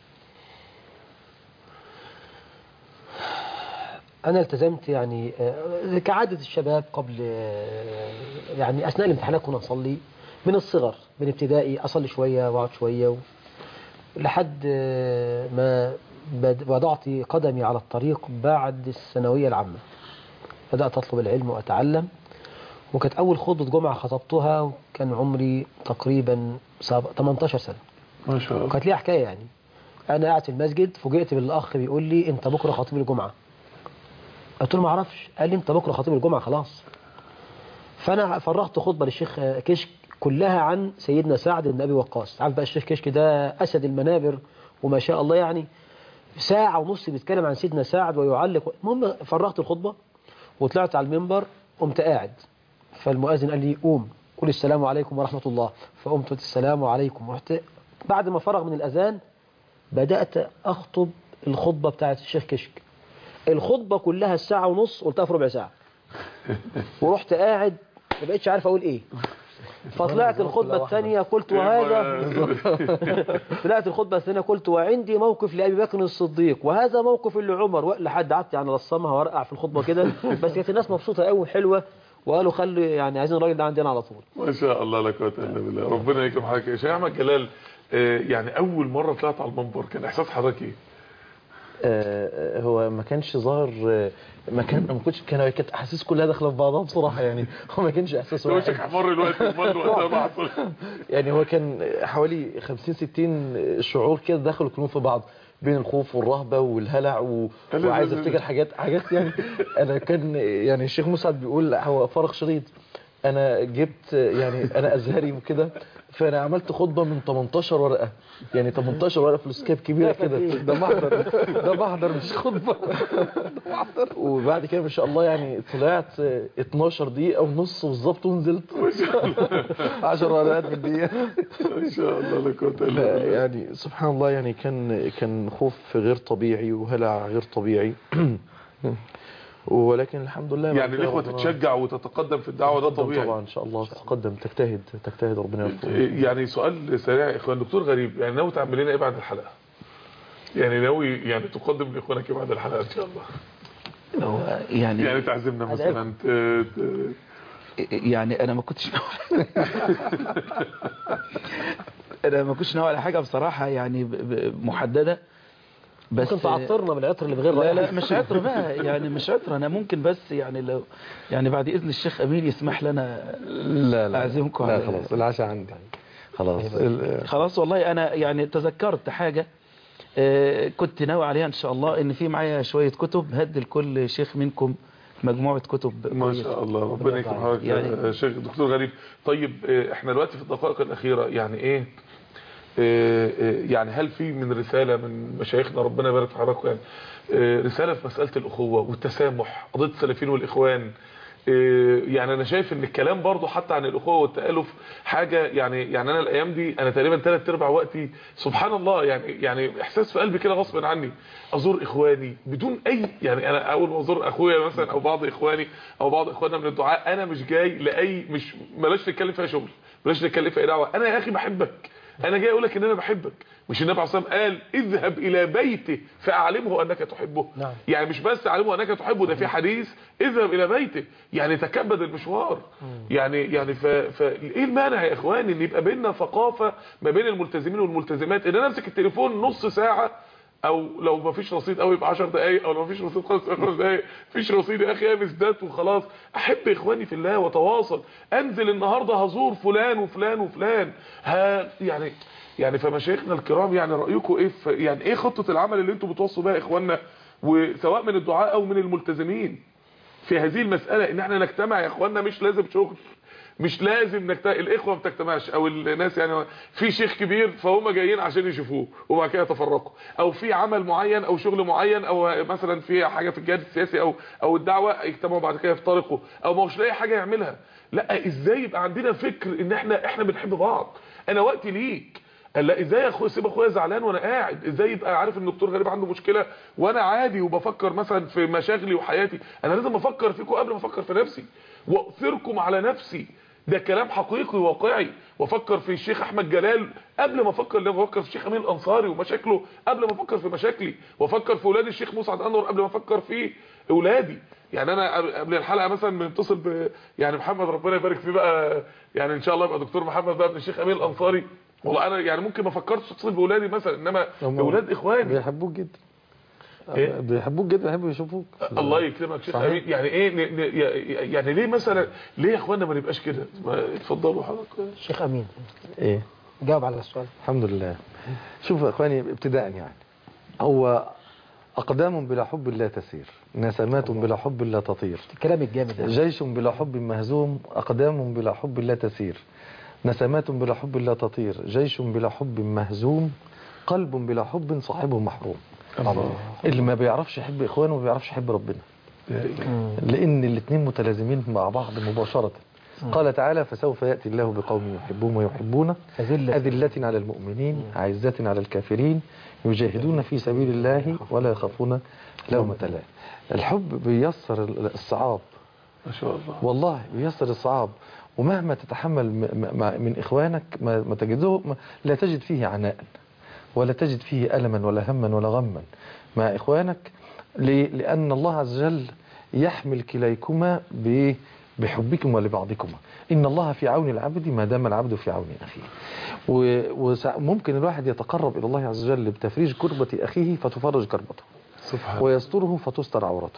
أنا التزمت يعني آه، كعادة الشباب قبل آه، يعني أثناء الامتحانات كنا نصلي من الصغر من ابتدائي أصلي شوية وأقعد شوية و... لحد آه، ما بد- وضعت قدمي على الطريق بعد الثانوية العامة بدأت أطلب العلم وأتعلم وكانت أول خطبة جمعة خطبتها وكان عمري تقريبا سب- 18 سنة ما شاء الله وكانت ليها حكاية يعني أنا قاعد في المسجد فوجئت بالأخ بيقول لي أنت بكرة خطيب الجمعة قلت له ما اعرفش قال لي انت بكره خطيب الجمعه خلاص فانا فرغت خطبه للشيخ كشك كلها عن سيدنا سعد بن ابي وقاص عارف بقى الشيخ كشك ده اسد المنابر وما شاء الله يعني ساعه ونص بيتكلم عن سيدنا سعد ويعلق المهم فرغت الخطبه وطلعت على المنبر قمت قاعد فالمؤذن قال لي قوم قل السلام عليكم ورحمه الله فقمت قلت السلام عليكم ورحت بعد ما فرغ من الاذان بدات اخطب الخطبه بتاعت الشيخ كشك الخطبة كلها الساعة ونص قلتها في ربع ساعة ورحت قاعد ما بقتش عارف اقول ايه فطلعت الخطبة الثانية قلت وهذا طلعت الخطبة الثانية قلت وعندي موقف لأبي بكر الصديق وهذا موقف لعمر و- لحد قعدت يعني رسمها وارقع في الخطبة كده بس كانت الناس مبسوطة قوي وحلوة وقالوا خلي يعني عايزين الراجل ده عندنا على طول ما شاء الله لا قوه الا بالله ربنا يكرم حضرتك يا شيخ احمد جلال آه، يعني اول مره طلعت على المنبر كان احساس حضرتك ايه آه، هو ما كانش ظاهر آه، ما كان ما كنتش كان كانت احاسيس كلها داخله في بعضها بصراحه يعني هو ما كانش احساس وشك واحد احمر الوقت المال وقتها ما حصل يعني هو كان حوالي 50 60 شعور كده دخلوا كلهم في بعض بين الخوف والرهبه والهلع و... لا، لا، وعايز لا، لا. افتكر حاجات حاجات يعني انا كان يعني الشيخ مسعد بيقول لا، هو فرغ شريط انا جبت يعني انا ازهري وكده فانا عملت خطبه من 18 ورقه يعني 18 ورقه فلوسكاب كبيره كده ده محضر ده محضر مش خطبه وبعد كده ما شاء الله يعني طلعت 12 دقيقه ونص بالظبط ونزلت 10 ورقات في الدقيقه ما شاء الله لا قوه الا بالله يعني سبحان الله يعني كان كان خوف غير طبيعي وهلع غير طبيعي ولكن الحمد لله يعني بعد كده الاخوه ربنا- تتشجع وتتقدم في الدعوه ده تقدم طبيعي طبعا ان شاء الله تتقدم تجتهد تجتهد ربنا يوفقك يعني سؤال سريع يا اخوان دكتور غريب يعني ناوي تعمل لنا ايه بعد الحلقه يعني ناوي يعني تقدم لاخوانك ايه بعد الحلقه ان شاء الله هو يعني يعني تعزمنا مثلا ت- ت- يعني انا ما كنتش ناوي انا ما كنتش ناوي على حاجه بصراحه يعني ب- ب- محدده بس ممكن تعطرنا بالعطر اللي بغير لا رائحة. لا مش عطر بقى يعني مش عطر انا ممكن بس يعني لو يعني بعد اذن الشيخ امين يسمح لنا لا لا اعزمكم لا على- خلاص العشاء عندي خلاص ال- خلاص والله انا يعني تذكرت حاجة آه، كنت ناوي عليها ان شاء الله ان في معايا شوية كتب هدي لكل شيخ منكم مجموعة كتب ما كويسة. شاء الله ربنا يكرم حضرتك يعني- يا شيخ دكتور غريب طيب آه، احنا دلوقتي في الدقائق الاخيره يعني ايه آه، آه، يعني هل في من رساله من مشايخنا ربنا يبارك في حضراتكم يعني آه، رساله في مساله الاخوه والتسامح قضيه السلفيين والاخوان آه، يعني انا شايف ان الكلام برضو حتى عن الاخوه والتالف حاجه يعني يعني انا الايام دي انا تقريبا ثلاث ارباع وقتي سبحان الله يعني يعني احساس في قلبي كده غصب عني ازور اخواني بدون اي يعني انا اول ما ازور اخويا مثلا او بعض اخواني او بعض اخواننا من الدعاء انا مش جاي لاي مش بلاش نتكلم فيها شغل بلاش نتكلم فيها دعوه انا يا اخي بحبك انا جاي اقول لك ان انا بحبك مش النبي عليه الصلاه والسلام قال اذهب الى بيته فاعلمه انك تحبه نعم. يعني مش بس اعلمه انك تحبه ده في حديث اذهب الى بيته يعني تكبد المشوار يعني يعني ف... ف... ايه المانع يا اخواني ان يبقى بيننا ثقافه ما بين الملتزمين والملتزمات ان انا امسك التليفون نص ساعه او لو ما فيش رصيد قوي يبقى 10 دقايق او لو ما فيش رصيد خالص يبقى 5 دقايق مفيش رصيد يا اخي امس دات وخلاص احب اخواني في الله وتواصل انزل النهارده هزور فلان وفلان وفلان ها يعني يعني فمشايخنا الكرام يعني رايكم ايه في يعني ايه خطه العمل اللي انتم بتوصوا بيها يا اخواننا وسواء من الدعاء او من الملتزمين في هذه المساله ان احنا نجتمع يا اخواننا مش لازم شغل مش لازم نكت... الاخوه ما بتجتمعش او الناس يعني في شيخ كبير فهم جايين عشان يشوفوه وبعد كده يتفرقوا او في عمل معين او شغل معين او مثلا في حاجه في الجهاد السياسي او او الدعوه يجتمعوا بعد كده يفترقوا او ما هوش لاقي حاجه يعملها لا ازاي يبقى عندنا فكر ان احنا احنا بنحب بعض انا وقتي ليك قال لا ازاي يا اخويا سيب اخويا زعلان وانا قاعد ازاي يبقى عارف ان الدكتور غريب عنده مشكله وانا عادي وبفكر مثلا في مشاغلي وحياتي انا لازم افكر فيكم قبل ما افكر في نفسي واؤثركم على نفسي ده كلام حقيقي واقعي وافكر في الشيخ احمد جلال قبل ما افكر لما افكر في الشيخ امين الانصاري ومشاكله قبل ما افكر في مشاكلي وافكر في اولاد الشيخ مسعد انور قبل ما افكر في اولادي يعني انا قبل الحلقه مثلا بنتصل ب يعني محمد ربنا يبارك فيه بقى يعني ان شاء الله يبقى دكتور محمد بقى ابن الشيخ امين الانصاري والله انا يعني ممكن ما فكرتش اتصل باولادي مثلا انما هم اولاد اخواني بيحبوك جدا إيه؟ بيحبوك جدا بيحبوا يشوفوك الله يكرمك شيخ صحيح. امين يعني ايه ن- ن- يعني ليه مثلا ليه يا اخوانا ما نبقاش كده ما- اتفضلوا حضرتك شيخ أمين ايه جاوب على السؤال الحمد لله شوفوا يا اخواني ابتداء يعني هو اقدام بلا حب لا تسير نسمات بلا حب لا تطير الكلام الجامد ده جيش بلا حب مهزوم أقدام بلا حب لا تسير نسمات بلا حب لا تطير جيش بلا حب مهزوم قلب بلا حب صاحبه محروم اللي ما بيعرفش يحب إخوانه ما بيعرفش يحب ربنا لأن الاثنين متلازمين مع بعض مباشرة قال تعالى فسوف يأتي الله بقوم يحبون ويحبونه أذلة أذلة على المؤمنين عزة على الكافرين يجاهدون في سبيل الله ولا يخافون لومة لائم الحب بيسر الصعاب ما شاء الله والله بيسر الصعاب ومهما تتحمل م- م- مع- من إخوانك ما ما تجده ما- لا تجد فيه عناء ولا تجد فيه ألما ولا هما ولا غما مع إخوانك ليه؟ لأن الله عز وجل يحمل كليكما ب- بحبكم ولبعضكما إن الله في عون العبد ما دام العبد في عون أخيه وممكن الواحد يتقرب إلى الله عز وجل بتفريج كربة أخيه فتفرج كربته سبحان ويستره فتستر عورته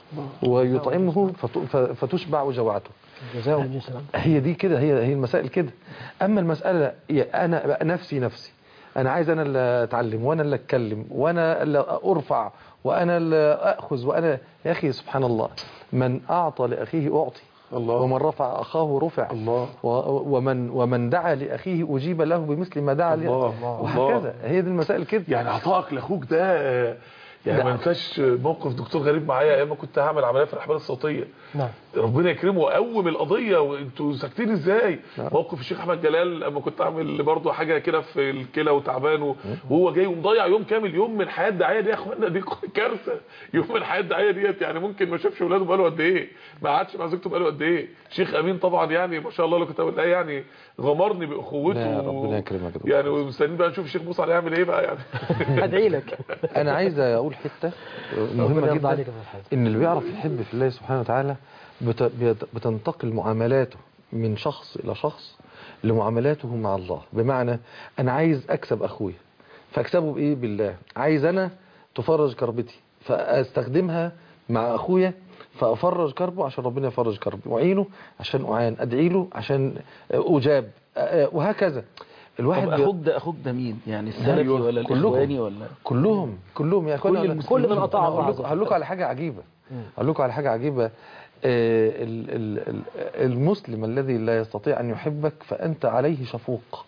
ويطعمه فت- ف- فتشبع جوعته جزاء من جنس العمل. هي دي كده هي هي المسائل كده اما المساله يا انا بقى نفسي نفسي انا عايز انا اللي اتعلم وانا اللي اتكلم وانا اللي ارفع وانا اللي اخذ وانا يا اخي سبحان الله من اعطى لاخيه اعطي الله ومن رفع اخاه رفع الله و- ومن ومن دعا لاخيه اجيب له بمثل ما دعا له الله وهكذا هي دي المسائل كده يعني عطائك لاخوك ده آه، يعني ده- ما انساش موقف دكتور غريب معايا ايام ما كنت هعمل عمليه في الاحبال الصوتيه نعم ربنا يكرمه وقوم القضيه وانتوا ساكتين ازاي نعم. موقف الشيخ احمد جلال اما كنت اعمل برضه حاجه كده في الكلى وتعبان و- وهو جاي ومضيع يوم كامل يوم من حياه الدعايه دي يا اخوانا دي كارثه يوم من حياه الدعايه ديت يعني ممكن ما شافش اولاده بقاله قد ايه ما قعدش مع زوجته بقاله قد ايه شيخ امين طبعا يعني ما شاء الله لو كنت اقول ايه يعني غمرني باخوته لا، ربنا يكرمك يا دكتور. يعني ومستنيين بقى نشوف الشيخ موسى هيعمل ايه بقى يعني أدعي لك انا عايز اقول حته ربنا مهمه يرضى جدا عليك يا أستاذ حازم. ان اللي بيعرف يحب في الله سبحانه وتعالى بت- بت- بتنتقل معاملاته من شخص الى شخص لمعاملاته مع الله بمعنى انا عايز اكسب اخويا فاكسبه بايه بالله عايز انا تفرج كربتي فاستخدمها مع اخويا فافرج كربه عشان ربنا يفرج كربي واعينه عشان اعان ادعي له عشان اجاب وهكذا الواحد طب بي- اخوك ده اخوك ده مين يعني السلفي أيوة، ولا كلهم. الاخواني ولا كلهم كلهم يا اخوانا كل أنا- المسلمين. كل من أطاع الله هقول عز لكم- وجل. هقول لكم على حاجه عجيبه هقول لكم على حاجه عجيبه آه، ال- ال- ال- المسلم الذي لا يستطيع ان يحبك فانت عليه شفوق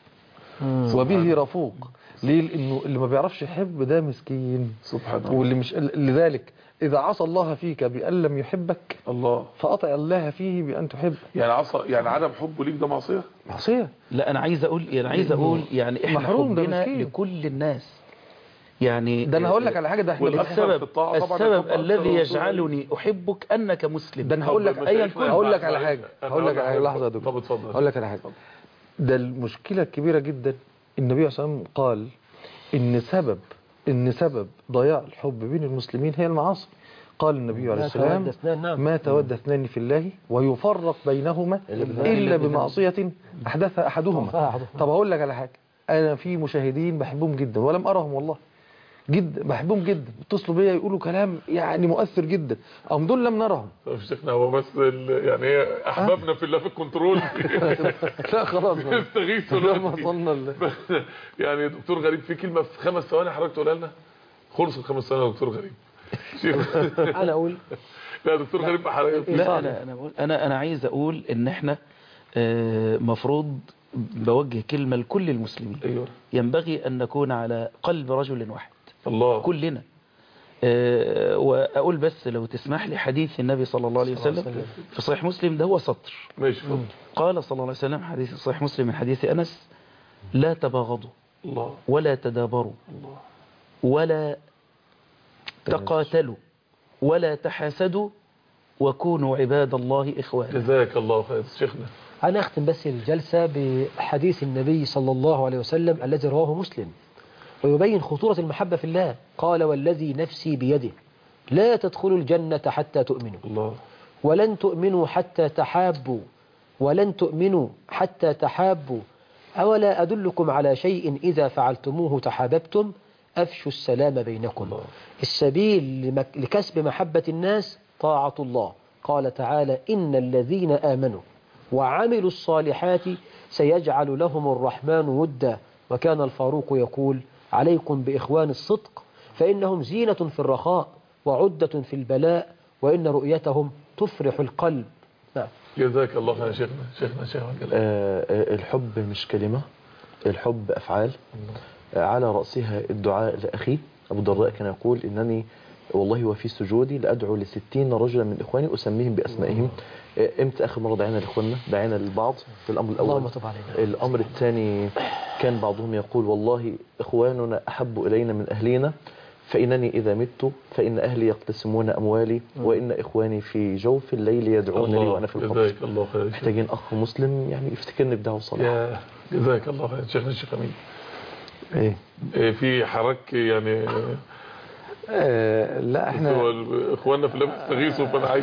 وبه رفوق ليه لانه اللي ما بيعرفش يحب ده مسكين سبحان الله واللي مش لذلك اذا عصى الله فيك بان لم يحبك الله فاطع الله فيه بان تحب يعني عصى يعني عدم حبه ليك ده معصيه معصيه لا انا عايز اقول يعني عايز اقول يعني احنا محروم ده حبنا مسكين. لكل الناس يعني ده انا هقول لك على حاجه ده احنا والأكثر في السبب الطاعة طبعاً السبب الحب أكثر الذي والرسول يجعلني احبك انك مسلم ده انا هقول لك طب أيا مش- كن. هقول لك على معلش. حاجه أنا هقول لك على حاجه حاجة. لحظه يا دكتور طب اتفضل هقول لك على حاجه ده المشكله الكبيره جدا النبي عليه الصلاة والسلام قال إن سبب إن سبب ضياع الحب بين المسلمين هي المعاصي قال النبي عليه ما السلام تود اثنان، نعم. ما تود اثنان في الله ويفرق بينهما إلا بمعصية أحدثها أحدهما أحدهما. طب أقول لك على حاجة أنا في مشاهدين بحبهم جدا ولم أرهم والله جدا بحبهم جدا اتصلوا بيا يقولوا كلام يعني مؤثر جدا أم دول لم نرهم طب شيخنا هو بس ال- يعني ايه احبابنا في الله في الكنترول لا خلاص استغيثوا لما دلوقتي. وصلنا ل- يعني دكتور غريب في كلمه في خمس ثواني حضرتك تقولها لنا خلص الخمس ثواني يا دكتور غريب شيخ انا اقول لا دكتور غريب حضرتك لا انا انا بقول انا انا عايز اقول ان احنا آه، مفروض بوجه كلمه لكل المسلمين ايوه ينبغي ان نكون على قلب رجل واحد الله كلنا آه، واقول بس لو تسمح لي حديث النبي صلى الله عليه وسلم في صحيح مسلم ده هو سطر ماشي اتفضل قال صلى الله عليه وسلم حديث صحيح مسلم من حديث انس لا تباغضوا الله ولا تدابروا الله ولا تقاتلوا ولا تحاسدوا وكونوا عباد الله إخوانا جزاك الله خير شيخنا أنا أختم بس الجلسة بحديث النبي صلى الله عليه وسلم الذي رواه مسلم ويبين خطورة المحبة في الله قال والذي نفسي بيده لا تدخلوا الجنة حتى تؤمنوا الله ولن تؤمنوا حتى تحابوا ولن تؤمنوا حتى تحابوا أولا أدلكم على شيء إذا فعلتموه تحاببتم أفشوا السلام بينكم السبيل لمك- لكسب محبة الناس طاعة الله قال تعالى إن الذين آمنوا وعملوا الصالحات سيجعل لهم الرحمن ودا وكان الفاروق يقول عليكم بإخوان الصدق فإنهم زينة في الرخاء وعدة في البلاء وإن رؤيتهم تفرح القلب نعم جزاك الله خير يا شيخنا شيخنا شيخ جلال آه، آه، الحب مش كلمة الحب أفعال آه، على رأسها الدعاء لأخي أبو الدرداء كان يقول إنني والله وفي سجودي لأدعو لستين رجلا من إخواني أسميهم بأسمائهم آه، إمتى آخر مرة دعينا لإخواننا دعينا للبعض في الأمر الأول اللهم تب علينا الأمر الثاني كان بعضهم يقول والله إخواننا أحب إلينا من أهلينا فإنني إذا مت فإن أهلي يقتسمون أموالي وإن إخواني في جوف الليل يدعون لي وأنا في القبر جزاك الله خير يا شيخ. محتاجين أخ مسلم يعني يفتكرني بدعوة صالحة يا جزاك الله خير شيخنا الشيخ امين ايه إيه، في حضرتك يعني آه لا احنا هو ال- اخواننا في الله بيستغيثوا فانا عايز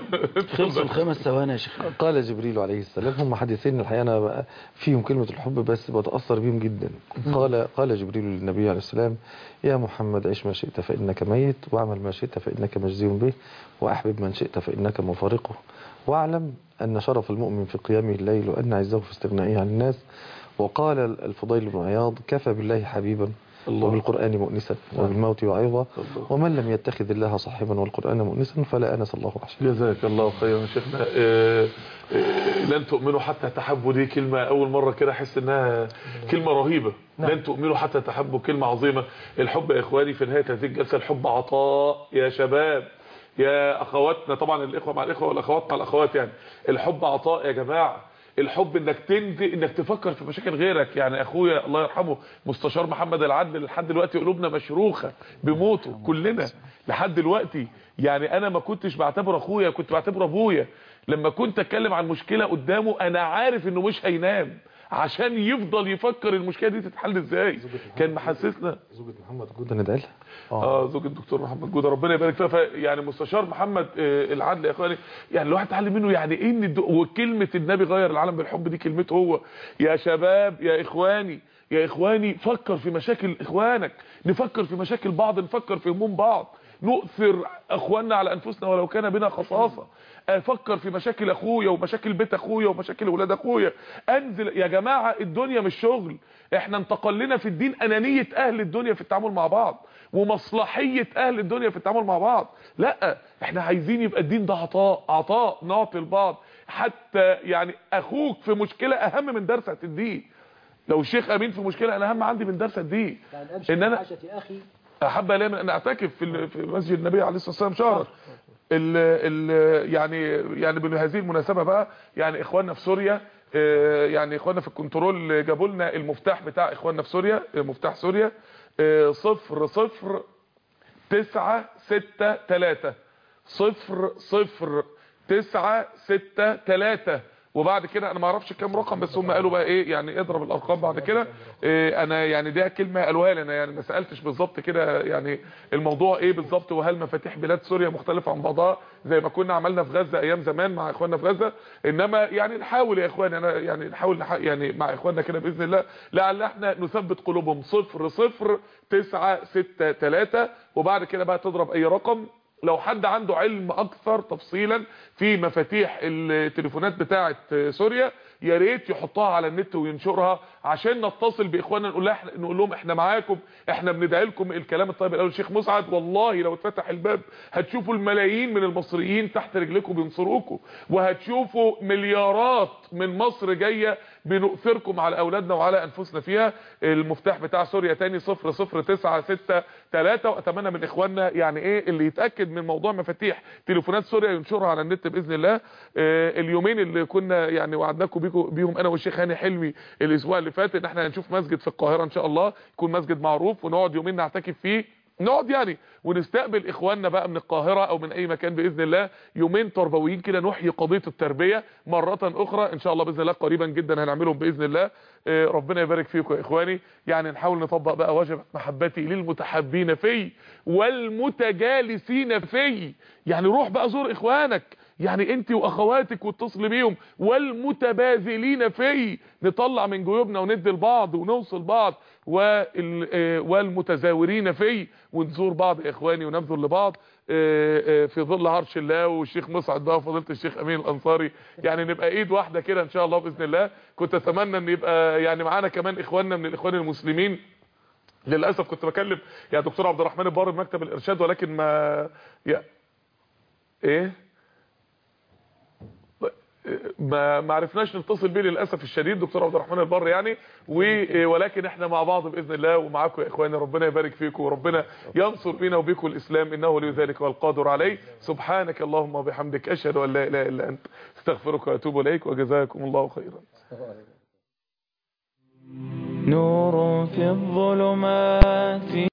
خلصوا الخمس ثواني يا شيخ قال جبريل عليه السلام هم حديثين الحقيقه انا بقى فيهم كلمه الحب بس بتاثر بيهم جدا قال قال جبريل للنبي عليه السلام يا محمد عش ما شئت فانك ميت واعمل ما شئت فانك مجزي به واحبب من شئت فانك مفارقه واعلم ان شرف المؤمن في قيامه الليل وان عزه في استغنائه عن الناس وقال الفضيل بن عياض كفى بالله حبيبا وبالقرآن مؤنسا وبالموت وعظا ومن لم يتخذ الله صاحبا والقرآن مؤنسا فلا أنس الله عشان جزاك الله خيرا يا شيخنا آه، آه، لن تؤمنوا حتى تحبوا دي كلمة أول مرة كده أحس إنها كلمة رهيبة لن تؤمنوا حتى تحبوا كلمة عظيمة الحب يا إخواني في نهاية هذه الجلسة الحب عطاء يا شباب يا أخواتنا طبعا الإخوة مع الإخوة والأخوات مع الأخوات يعني الحب عطاء يا جماعة الحب انك تنزل انك تفكر في مشاكل غيرك يعني اخويا الله يرحمه مستشار محمد العدل لحد دلوقتي قلوبنا مشروخه بموته كلنا لحد دلوقتي يعني انا ما كنتش بعتبره اخويا كنت بعتبره ابويا لما كنت اتكلم عن مشكله قدامه انا عارف انه مش هينام عشان يفضل يفكر المشكله دي تتحل ازاي كان محسسنا زوجة محمد جودة ندعي لها اه زوج الدكتور محمد جوده ربنا يبارك فيها ف- يعني مستشار محمد آه، العدل يا اخواني يعني الواحد اتعلم منه يعني ايه ان الد- وكلمه النبي غير العالم بالحب دي كلمته هو يا شباب يا اخواني يا اخواني فكر في مشاكل اخوانك نفكر في مشاكل بعض نفكر في هموم بعض نؤثر اخواننا على انفسنا ولو كان بنا خصاصه افكر في مشاكل اخويا ومشاكل بيت اخويا ومشاكل اولاد اخويا انزل يا جماعه الدنيا مش شغل احنا انتقلنا في الدين انانيه اهل الدنيا في التعامل مع بعض ومصلحيه اهل الدنيا في التعامل مع بعض لا احنا عايزين يبقى الدين ده عطاء عطاء نعطي لبعض حتى يعني اخوك في مشكله اهم من درس الدين لو الشيخ امين في مشكله انا اهم عندي من درس الدين يعني أمشي ان انا بعاشة أخي احب الي من ان اعتكف في ال- في مسجد النبي عليه الصلاه والسلام شهرا ال ال يعني يعني بهذه المناسبه بقى يعني اخواننا في سوريا آه، يعني اخواننا في الكنترول جابوا لنا المفتاح بتاع اخواننا في سوريا آه، مفتاح سوريا آه، صفر صفر تسعة ستة تلاتة صفر صفر تسعة ستة تلاتة وبعد كده انا ما اعرفش كام رقم بس هم قالوا بقى ايه يعني اضرب الارقام بعد كده إيه انا يعني ده كلمه قالوها لي انا يعني ما سالتش بالظبط كده يعني الموضوع ايه بالظبط وهل مفاتيح بلاد سوريا مختلفه عن بعضها زي ما كنا عملنا في غزه ايام زمان مع اخواننا في غزه انما يعني نحاول يا اخواني انا يعني نحاول نح... يعني مع اخواننا كده باذن الله لعل احنا نثبت قلوبهم صفر صفر تسعة ستة تلاتة وبعد كده بقى تضرب اي رقم لو حد عنده علم اكثر تفصيلا في مفاتيح التليفونات بتاعه سوريا يا ريت يحطها على النت وينشرها عشان نتصل باخواننا نقول لها نقول لهم احنا معاكم احنا بندعي لكم الكلام الطيب اللي قاله الشيخ مسعد والله لو اتفتح الباب هتشوفوا الملايين من المصريين تحت رجلكم بينصروكم وهتشوفوا مليارات من مصر جايه بنؤثركم على اولادنا وعلى انفسنا فيها المفتاح بتاع سوريا تاني 00963 واتمنى من اخواننا يعني ايه اللي يتاكد من موضوع مفاتيح تليفونات سوريا ينشرها على النت باذن الله آه اليومين اللي كنا يعني وعدناكم بيكم بيهم انا والشيخ هاني حلمي الاسبوع اللي فات ان احنا هنشوف مسجد في القاهره ان شاء الله يكون مسجد معروف ونقعد يومين نعتكف فيه نقعد يعني ونستقبل اخواننا بقى من القاهرة او من اي مكان باذن الله يومين تربويين كده نحيي قضية التربية مرة اخرى ان شاء الله باذن الله قريبا جدا هنعملهم باذن الله آه ربنا يبارك فيكم يا اخواني يعني نحاول نطبق بقى واجب محبتي للمتحبين في والمتجالسين في يعني روح بقى زور اخوانك يعني انت واخواتك واتصل بيهم والمتباذلين في نطلع من جيوبنا وندي لبعض ونوصل بعض والمتزاورين في ونزور بعض يا اخواني ونبذل لبعض في ظل عرش الله والشيخ مسعد بقى وفضيله الشيخ امين الانصاري يعني نبقى ايد واحده كده ان شاء الله باذن الله كنت اتمنى ان يبقى يعني معانا كمان اخواننا من الاخوان المسلمين للاسف كنت بكلم يا دكتور عبد الرحمن البار مكتب الارشاد ولكن ما يا ايه ما ما عرفناش نتصل بيه للاسف الشديد دكتور عبد الرحمن البر يعني ولكن احنا مع بعض باذن الله ومعاكم يا اخواني ربنا يبارك فيكم وربنا ينصر بينا وبيكم الاسلام انه ولي ذلك والقادر عليه سبحانك اللهم وبحمدك اشهد ان لا اله الا انت استغفرك واتوب اليك وجزاكم الله خيرا نور في الظلمات